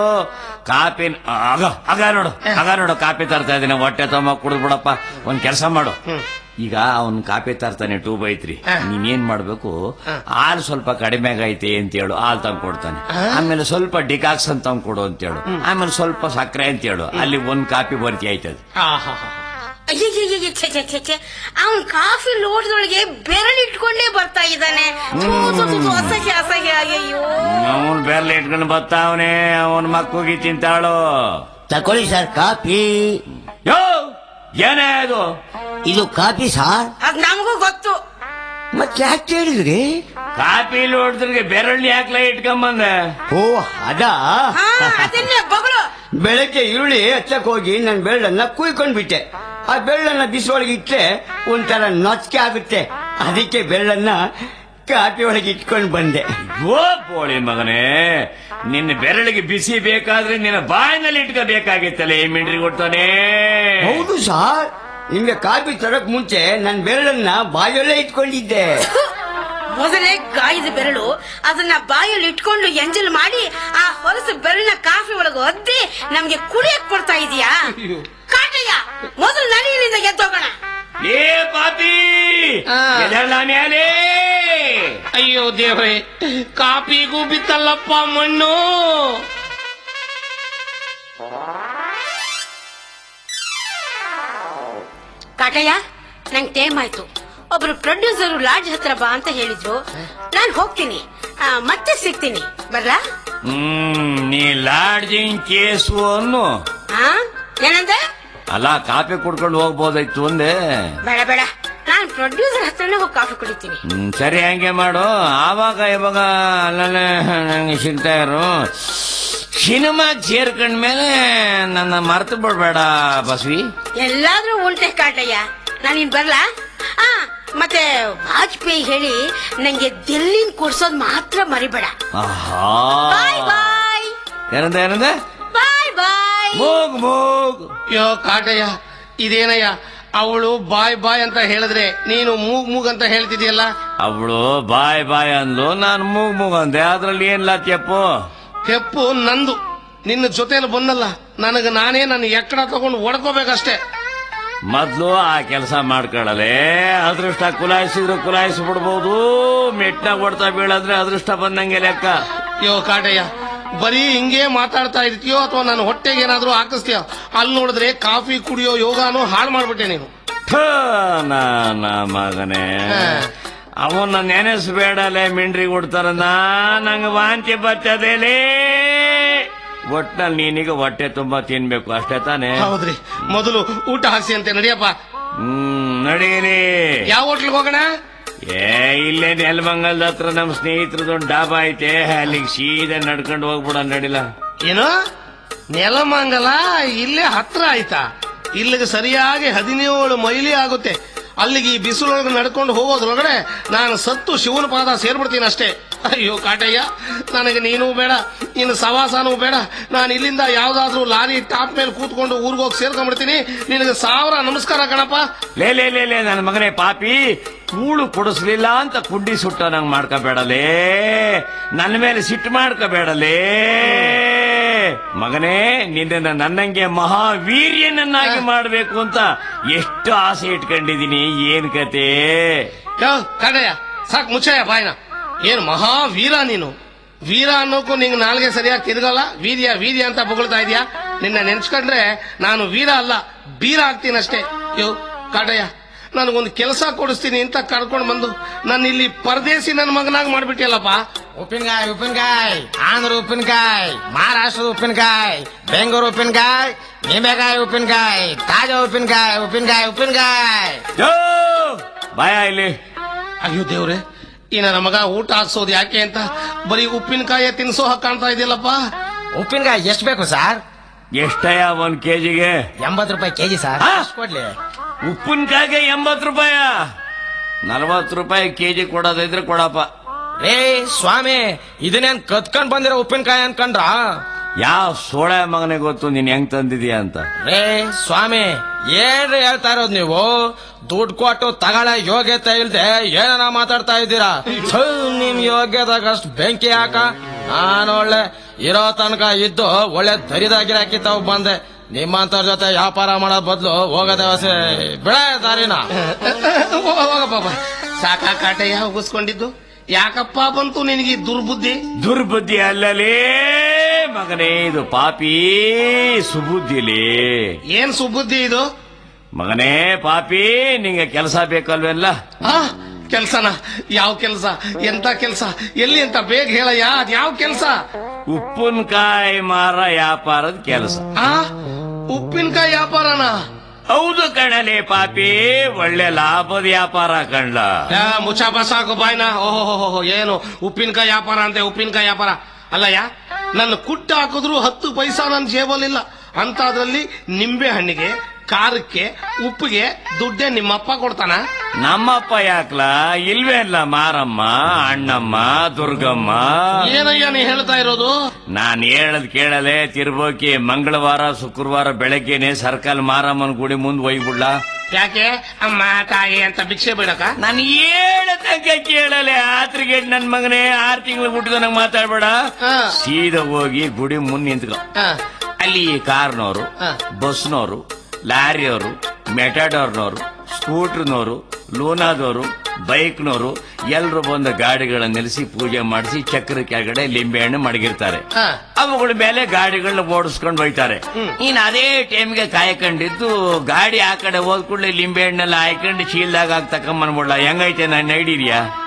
ಕಾಪಿನ ಆಗ ಆಗ ನೋಡು ಆಗ ನೋಡು ಕಾಪಿ ತರ್ತಾ ಇದೀನಿ ಹೊಟ್ಟೆ ತಮ್ಮ ಕುಡಿದ್ ಬಿಡಪ್ಪ ಒಂದ್ ಕೆಲಸ ಮಾಡು ಈಗ ಅವನ್ ಕಾಪಿ ತರ್ತಾನೆ ಟೂ ಬೈ ತ್ರೀ ನೀನೇನ್ ಮಾಡ್ಬೇಕು ಹಾಲು ಸ್ವಲ್ಪ ಕಡಿಮೆ ಆಗೈತೆ ಅಂತ ಹೇಳು ಹಾಲು ತಂದು ಕೊಡ್ತಾನೆ ಆಮೇಲೆ ಸ್ವಲ್ಪ ಡಿಕಾಕ್ಸನ್ ತಂದು ಕೊಡು ಅಂತ ಹೇಳು ಆಮೇಲೆ ಸ್ವಲ್ಪ ಸಕ್ಕರೆ ಅಂತ ಹೇಳು ಅಲ್ಲಿ ಒಂದ್ ಕಾಪಿ ಬರ್ತಿ ಆಯ್ತದ ಅಯ್ಯಯ್ಯಯ್ಯ, ಛೆ ಛೆ ಛೆ ಛೆ ಅವನ್ ಕಾಫಿ ಲೋಟದೊಳಗೆ ಬೆರಳಿಟ್ಕೊಂಡೇ ಬರ್ತಾ ಇದ್ದಾನೆ ಥು, ಥು, ಥು, ಥು, ಅಸಹ್ಯ ಅಸಹ್ಯ ಅಯ್ಯಯ್ಯೋ ಅವನ್ ಬೆರ್ಲ್ ಇಟ್ಕೊಂಡು ಬರ್ತಾವನೆ ಅವನ್ ಮಕ್ಕಳಿಗೆ ತಿಂತಾಳು ತಕೊಳ್ಳಿ ಸರ್ ಕಾಫಿ ಯೋ ಏನೇ ಅದು ಇದು ಕಾಫಿ ಸಾರ್ ಅದ್ ನಮಗೂ ಗೊತ್ತು ಮತ್ತೆ ಯಾಕೆ ಹೇಳಿದ್ರಿ ಕಾಪಿ ಹೊಡೆದ್ರಿಗೆ ಬೆರಳ್ಳಿ ಹಾಕ್ಲ ಇಟ್ಕೊಂಬಂದೆ ಓ ಅದಾ ಹಾ ಅದನ್ನೇ ಬಗಳು ಬೆಳಗ್ಗೆ ಈರುಳ್ಳಿ ಹಚ್ಚಕ್ ಹೋಗಿ ನನ್ನ ಬೆಳ್ಳನ್ನ ಕುಯ್ಕೊಂಡ್ ಬಿಟ್ಟೆ ಆ ಬೆಳ್ಳನ್ನ ಬಿಸಿಲೊಳಗೆ ಇಟ್ರೆ ಒಂಥರ ನೊಚ್ಕೆ ಆಗುತ್ತೆ ಅದಕ್ಕೆ ಬೆಳ್ಳನ್ನ ಕಾಫಿ ಒಳಗೆ ಇಟ್ಕೊಂಡು ಬಂದೆ ಓ ಬೋಳಿ ಮಗನೇ ನಿನ್ನ ಬೆರಳಿಗೆ ಬಿಸಿ ಬೇಕಾದ್ರೆ ನಿನ್ನ ಬಾಯಿನಲ್ಲಿ ಇಟ್ಕೋಬೇಕಾಗಿತ್ತಲ್ಲ ಈ ಮಿಂಡ್ರಿ ಕೊಡ್ತಾನೆ ಹೌದು ಸಾರ್ ನಿಮ್ಗೆ ಕಾಫಿ ತರಕ್ ಮುಂಚೆ ನನ್ನ ಬೆರಳನ್ನ ಬಾಯಲ್ಲೇ ಇಟ್ಕೊಂಡಿದ್ದೆ ಮೊದಲೇ ಗಾಯದ ಬೆರಳು ಅದನ್ನ ಬಾಯಲ್ಲಿ ಇಟ್ಕೊಂಡು ಎಂಜಲ್ ಮಾಡಿ ಆ ಹೊಲಸು ಬೆರಳಿನ ಕಾಫಿ ಒಳಗೆ ಒದ್ದಿ ನಮ್ಗೆ ಕುಡಿಯಕ್ ಕೊಡ್ತಾ ಇದೀಯಾ ಕಾಟಯ್ಯ ಮೊದಲು ನಳಿಯಿಂದ ಎದ್ದೋಗೋಣ ಏ ಪಾಪಿ ಆ. ಎದೆಳ್ಳ ಮೇಲೆ ಅಯ್ಯೋ ದೇವ್ರೆ ಕಾಪಿಗೂ ಬಿತ್ತಲ್ಲಪ್ಪ ಮಣ್ಣು ಕಾಟಯ್ಯ ನಂಗೆ ಟೈಮ್ ಆಯ್ತು ಒಬ್ರು ಪ್ರೊಡ್ಯೂಸರ್ ಲಾಡ್ಜ್ ಹತ್ರ ಬಾ ಅಂತ ಹೇಳಿದ್ರು ನಾನ್ ಹೋಗ್ತೀನಿ ಆ, ಮತ್ತೆ ಸಿಗ್ತೀನಿ ಬರ್ಲಾ ಹ್ಮ್ ನೀ ಲಾಡ್ಜಿಂಗ್ ಕೇಸು ಅನ್ನು ಹಾ ಏನಂದೆ ಅಲ್ಲ ಕಾಫಿ ಕುಡ್ಕೊಂಡು ಹೋಗ್ಬೋದಾಯ್ತು ಒಂದೇ ಬೇಡ ಬೇಡ ನಾನ್ ಪ್ರೊಡ್ಯೂಸರ್ ಹತ್ರನೇ ಹೋಗಿ ಕಾಫಿ ಕುಡಿತೀನಿ ಹ್ಮ್, ಸರಿ ಹಂಗೆ ಮಾಡು ಆವಾಗ ಇವಾಗ ಅಲ್ಲಲ್ಲೇ ನಂಗೆ ಸಿಗ್ತಾ ಇರು ಸಿನಿಮಾ ಸೇರ್ಕೊಂಡ್ಮೇಲೆ ನನ್ನ ಮರ್ತು ಬಿಡ್ಬೇಡ ಬಸ್ವಿ ಎಲ್ಲಾದ್ರೂ ಉಂಟೆ ಕಾಟಯ್ಯ ನಾನಿನ್ ಬರ್ಲಾ ಆ ಮತ್ತೆ ವಾಜಪೇಯಿ ಹೇಳಿ ನಂಗೆ ದಿಲ್ಲಿನ್ ಕೊಡ್ಸೋದ್ ಮಾತ್ರ ಮರಿಬೇಡ ಆಹಾ ಬಾಯ್ ಬಾಯ್ ಏನಂದ ಏನಂದ ಬಾಯ್ ಬಾಯ್ ಮೂಗ್ ಮೂಗ್ ಯೋ ಕಾಟಯ್ಯ ಇದೇನಯ್ಯ ಅವಳು ಬಾಯ್ ಬಾಯ್ ಅಂತ ಹೇಳಿದ್ರೆ ನೀನು ಮೂಗ್ ಮೂಗ್ ಅಂತ ಹೇಳ್ತಿದ್ಯಲ್ಲ ಅವಳು ಬಾಯ್ ಬಾಯ್ ಅಂದ್ಲು ನಾನು ಮೂಗ್ ಮೂಗ್ ಅಂದೆ ಅದ್ರಲ್ಲಿ ಏನ್ ಲಾತ್ಯಪ್ಪು ಕೆಪ್ಪು ನಂದು ನಿನ್ನ ಜೊತೆಲಿ ಬಂದಲ್ಲ ನನಗೆ ನಾನೇ ನನ್ನ ಎಕ್ಕಡ ತಗೊಂಡು ಒಡ್ಕೋಬೇಕಷ್ಟೇ ಮೊದ್ಲು ಆ ಕೆಲಸ ಮಾಡ್ಕೊಳ್ಳಲೆ ಅದೃಷ್ಟ ಕುಲಾಯಿಸಿದ್ರು ಕುಲಾಯಿಸಿ ಬಿಡ್ಬೋದು ಮೆಟ್ನಾಗ ಹೊಡ್ತಾ ಬೀಳಾದ್ರೆ ಅದೃಷ್ಟ ಬಂದಂಗೆ ಲೆಕ್ಕ ಯೋ ಕಾಟಯ್ಯ ಬರೀ ಹಿಂಗೆ ಮಾತಾಡ್ತಾ ಇರ್ತೀಯೋ ಅಥವಾ ನನ್ನ ಹೊಟ್ಟೆಗೆ ಏನಾದ್ರೂ ಹಾಕಿಸ್ತೀಯೋ ಅಲ್ಲಿ ನೋಡಿದ್ರೆ ಕಾಫಿ ಕುಡಿಯೋ ಯೋಗಾನು ಹಾಳು ಮಾಡ್ಬಿಟ್ಟೆ ನೀನು ಥು, ನನ್ನ ಮಗನೇ ಹಾ. ಅವನ್ನ ನೆನೆಸ್ಬೇಡಲೆ ಮಿಂಡ್ರಿ ಕೊಡ್ತಾರನ್ನ ನಂಗೆ ವಾಂತಿ ಬರ್ತದೇಲೇ ಒಟ್ನಲ್ಲಿ ನೀನೀಗ ಹೊಟ್ಟೆ ತುಂಬಾ ತಿನ್ಬೇಕು ಅಷ್ಟೇ ತಾನೇ ಹೌದ್ರಿ ಮೊದಲು ಊಟ ಹಾಕ್ಸಿ ಅಂತೆ ನಡಿಯಪ್ಪ ಹ್ಮ್ ನಡೀರಿ ಯಾವ ಹೋಟ್ಲಿಗೆ ಹೋಗೋಣ ಏ ಇಲ್ಲೇ ನೆಲಮಂಗಲದ ಹತ್ರ ನಮ್ ಸ್ನೇಹಿತರದೊಂದು ಡಾಬಾ ಐತೆ ಅಲ್ಲಿಗೆ ಸೀದಾ ನಡ್ಕೊಂಡು ಹೋಗ್ಬಿಡ ನಡಿಲ್ಲ ಏನು ನೆಲಮಂಗಲ ಇಲ್ಲೇ ಹತ್ರ ಆಯ್ತಾ ಇಲ್ಲಿಗೆ ಸರಿಯಾಗಿ ಹದಿನೇಳು ಮೈಲಿ ಆಗುತ್ತೆ ಅಲ್ಲಿಗೆ ಈ ಬಿಸಿಲೊಳಗೆ ನಡ್ಕೊಂಡು ಹೋಗೋದ್ರೊಳಗಡೆ ನಾನು ಸತ್ತು ಶಿವನ ಪಾದ ಸೇರ್ಬಿಡ್ತೀನಿ ಅಷ್ಟೇ ಅಯ್ಯೋ ಕಾಟಯ್ಯ ನನಗೆ ನೀನು ಬೇಡ ಇನ್ನು ಸವಾಸನೂ ಬೇಡ ನಾನು ಇಲ್ಲಿಂದ ಯಾವ್ದಾದ್ರೂ ಲಾರಿ ಟಾಪ್ ಮೇಲೆ ಕೂತ್ಕೊಂಡು ಊರ್ಗೋಗಿ ಸೇರ್ಕೊಂಡ್ಬಿಡ್ತೀನಿ ನಿನಗೆ ಸಾವಿರ ನಮಸ್ಕಾರ ಕಣಪ್ಪ ಲೇ ಲೇ ಲೇ ಲೇ ನನ್ನ ಮಗನೇ ಪಾಪಿ ಕೂಳು ಕೊಡಿಸ್ಲಿಲ್ಲ ಅಂತ ಕುಂಡಿ ಸುಟ್ಟ ನಂಗೆ ಮಾಡ್ಕೋಬೇಡಲೇ ನನ್ನ ಮೇಲೆ ಸಿಟ್ಟು ಮಾಡ್ಕೋಬೇಡಲೇ ಮಗನೇ ನಿನ್ನ ನನ್ನಂಗೆ ಮಹಾವೀರ್ಯನನ್ನಾಗಿ ಮಾಡ್ಬೇಕು ಅಂತ ಎಷ್ಟು ಆಸೆ ಇಟ್ಕೊಂಡಿದೀನಿ ಏನ್ ಕತೆ ಯೋ ಕಾಟಯ್ಯ ಸಾಕ್ ಮುಚ್ಚಯ್ಯ ಬಾಯ್ನ ಏನು ಮಹಾವೀರ ನೀನು ವೀರ ಅನ್ನೋಕ್ಕೂ ನಿಂಗೆ ನಾಲ್ಗೆ ಸರಿಯಾಗಿ ತಿರುಗಲ್ಲ ವೀರ್ಯ ವೀರ್ಯ ಅಂತ ಬೊಗಳ್ತಾ ಇದೀಯಾ ನಿನ್ನ ನೆನ್ಸ್ಕೊಂಡ್ರೆ ನಾನು ವೀರ ಅಲ್ಲ ಬೀರ ಆಗ್ತೀನಷ್ಟೇ ಯೋ ಕಾಟಯ್ಯ ನನಗೊಂದು ಕೆಲಸ ಕೊಡಿಸ್ತೀನಿ ಅಂತ ಕರ್ಕೊಂಡು ಬಂದು ನಾನು ಇಲ್ಲಿ ಪರದೇಸಿ ನನ್ನ ಮಗನಾಗಿ ಮಾಡ್ಬಿಟ್ಟಿಯಲ್ಲಪ್ಪ ಉಪ್ಪಿನಕಾಯಿ ಉಪ್ಪಿನಕಾಯಿ ಆಂಧ್ರ ಉಪ್ಪಿನಕಾಯಿ ಮಹಾರಾಷ್ಟ್ರದ ಉಪ್ಪಿನಕಾಯಿ ಬೆಂಗಳೂರು ಉಪ್ಪಿನಕಾಯಿ ನಿಂಬೆಕಾಯಿ ಉಪ್ಪಿನಕಾಯಿ ತಾಜಾ ಉಪ್ಪಿನಕಾಯಿ ಉಪ್ಪಿನಕಾಯಿ ಉಪ್ಪಿನಕಾಯಿ ಯೋ, ಬಾಯ ಇಲ್ಲಿ ಅಯ್ಯೋ ದೇವ್ರೆ ಈ ನನ್ನ ಮಗ ಊಟ ಹಾಕ್ಸೋದು ಯಾಕೆ ಅಂತ ಬರೀ ಉಪ್ಪಿನಕಾಯಿ ತಿನ್ಸೋ ಹಾಗೆ ಕಾಣ್ತಾ ಇದೆಯಲ್ಲಪ್ಪ ಉಪ್ಪಿನಕಾಯಿ ಎಷ್ಟು ಬೇಕು ಸರ್ ಎಷ್ಟಯ್ಯ ಒಂದ್ ಕೆಜಿಗೆ ಎಂಬತ್ತು ರೂಪಾಯಿ ಕೆಜಿ ಸರ್ ಹಾ? ಎಷ್ಟ್ ಕೊಡ್ಲಿ ಉಪ್ಪಿನಕಾಯಿಗೆ ಎಂಬತ್ತು ರೂಪಾಯ ನಲವತ್ತು ರೂಪಾಯಿ ಕೆಜಿ ಕೊಡೋದಿದ್ರೆ ಕೊಡಪ್ಪ ರೇ ಸ್ವಾಮಿ ಇದನ್ನೇನ್ ಕತ್ಕೊಂಡ್ ಬಂದಿರೋ ಉಪ್ಪಿನಕಾಯಿ ಅನ್ಕೊಂಡ್ರ ಯಾವ ಸೋಳೆ ಮಗನೇ ಗೊತ್ತು ನೀನ್ ಹೆಂಗ್ ತಂದಿದೀಯ ಅಂತ ರೇ ಸ್ವಾಮಿ ಏನ್ರಿ ಹೇಳ್ತಾ ಇರೋದ್ ನೀವು ದುಡ್ಡು ಕೊಟ್ಟು ತಗೊಳ ಯೋಗ್ಯತೆ ಇಲ್ದೆ ಏನನ ಮಾತಾಡ್ತಾ ಇದ್ದೀರಾ ಥು, ನಿಮ್ ಯೋಗ್ಯದಾಗ ಅಷ್ಟು ಬೆಂಕಿ ಹಾಕ ನಾನು ಒಳ್ಳೆ ಇರೋ ತನಕ ಇದ್ದು ಒಳ್ಳೆ ದರಿದಾಗಿರಾಕಿತ್ತಾವ್ ಬಂದೆ ನಿಮ್ಮಂತವ್ರ ಜೊತೆ ವ್ಯಾಪಾರ ಮಾಡೋ ಬದಲು ಹೋಗದೆ ಹೊಸ ಬಿಡ ದಾರಿನ ಹೋಗಪ್ಪ ಸಾಕಾ ಕಾಟಯ್ಯ ಉಗಿಸ್ಕೊಂಡಿದ್ದು ಯಾಕಪ್ಪ ಬಂತು ನಿನಗೆ ಈ ದುರ್ಬುದ್ಧಿ ದುರ್ಬುದ್ಧಿ ಅಲ್ಲಲೇ ಮಗನೇ ಇದು ಪಾಪಿ ಸುಬುದ್ಧಿಲೇ ಏನ್ ಸುಬುದ್ಧಿ ಇದು ಮಗನೇ ಪಾಪಿ ನಿಂಗೆ ಕೆಲಸ ಬೇಕಲ್ವೆಲ್ಲ ಆ ಕೆಲ್ಸನ ಯಾವ ಕೆಲ್ಸ ಎಂತ ಕೆಲ್ಸ ಎಲ್ಲಿ ಅಂತ ಬೇಗ ಹೇಳಯ್ಯ ಅದ್ ಯಾವ ಕೆಲ್ಸ ಉಪ್ಪಿನಕಾಯಿ ಮಾರ ವ್ಯಾಪಾರದ ಕೆಲಸ ಆ ಉಪ್ಪಿನಕಾಯಿ ವ್ಯಾಪಾರನ ಹೌದು ಕಣಲೆ ಪಾಪಿ ಒಳ್ಳೆ ಲಾಭದ ವ್ಯಾಪಾರ ಕಂಡ ಆ, ಮುಚ್ಚಾಪ ಸಾಕು ಬಾಯ್ನ ಓಹೋ ಏನು ಉಪ್ಪಿನಕಾಯಿ ವ್ಯಾಪಾರ ಅಂತೆ ಉಪ್ಪಿನಕಾಯಿ ವ್ಯಾಪಾರ ಅಲ್ಲಯ್ಯ ನನ್ನ ಕುಟ್ಟ ಹಾಕಿದ್ರು ಹತ್ತು ಪೈಸಾ ನನ್ನ ಜೇಬಲ್ಲಿಲ್ಲ ಅಂತದ್ರಲ್ಲಿ ನಿಂಬೆ ಹಣ್ಣಿಗೆ ಖಾರಕ್ಕೆ ಉಪ್ಪಿಗೆ ದುಡ್ಡೇ ನಿಮ್ಮಪ್ಪ ಕೊಡ್ತಾನ ನಮ್ಮಪ್ಪ ಯಾಕ್ಲ ಇಲ್ವೇ ಇಲ್ಲ ಮಾರಮ್ಮ ಅಣ್ಣಮ್ಮ ದುರ್ಗಮ್ಮ ಏನಯ್ಯ ನೀ ಹೇಳ್ತಾ ಇರೋದು ನಾನ್ ಹೇಳದ್ ಕೇಳಲೆ ತಿರ್ಬೋಕಿ ಮಂಗಳವಾರ ಶುಕ್ರವಾರ ಬೆಳಗ್ಗೆನೆ ಸರ್ಕಲ್ ಮಾರಮ್ಮನ ಗುಡಿ ಮುಂದ್ ಒಯ್ಬಿಡ್ಲಾ ಯಾಕೆ ಅಮ್ಮ ತಾಯಿ ಅಂತ ಭಿಕ್ಷೆ ಬೇಡಕ ನಾನು ಹೇಳ ತನಕ ಕೇಳಲೆ ಆತ್ರಿಗೆ ನನ್ ಮಗನೇ ಆರ್ ತಿಂಗಳು ಹುಟ್ಟಿದ ನಂಗೆ ಮಾತಾಡ್ಬೇಡ ಹಾ. ಸೀದಾ ಹೋಗಿ ಗುಡಿ ಮುಂದ್ ನಿಂತ್ಕೊ ಹಾ. ಅಲ್ಲಿ ಕಾರ್ನವರು ಹಾ. ಬಸ್ನವರು ಲಾರಿಯವರು ಮೆಟಾಡೋರ್ನವರು ಸ್ಕೂಟರ್ನವರು ಲೂನಾದವರು ಬೈಕ್ನವರು ಎಲ್ರು ಬಂದು ಗಾಡಿಗಳನ್ನ ನಿಲ್ಲಿಸಿ ಪೂಜೆ ಮಾಡಿಸಿ ಚಕ್ರ ಕೆಳಗಡೆ ಲಿಂಬೆ ಹಣ್ಣು ಮಡಗಿರ್ತಾರೆ ಹಾ. ಅವುಗಳ ಮೇಲೆ ಗಾಡಿಗಳನ್ನ ಓಡಿಸ್ಕೊಂಡು ಹೋಯ್ತಾರೆ ಇನ್ ಅದೇ ಟೈಮ್ಗೆ ಕಾಯ್ಕೊಂಡಿದ್ದು ಗಾಡಿ ಆ ಕಡೆ ಹೋದ್ ಕೂಡಲೇ ಲಿಂಬೆ ಹಣ್ಣೆಲ್ಲ ಹಾಕೊಂಡು ಚೀಲ್ದಾಗ ಹಾಕಿ ತಕೊಂಬನ್ಬಿಡ್ಲ ಹೆಂಗೈತೆ ನನ್ನ ಐಡಿಯಾ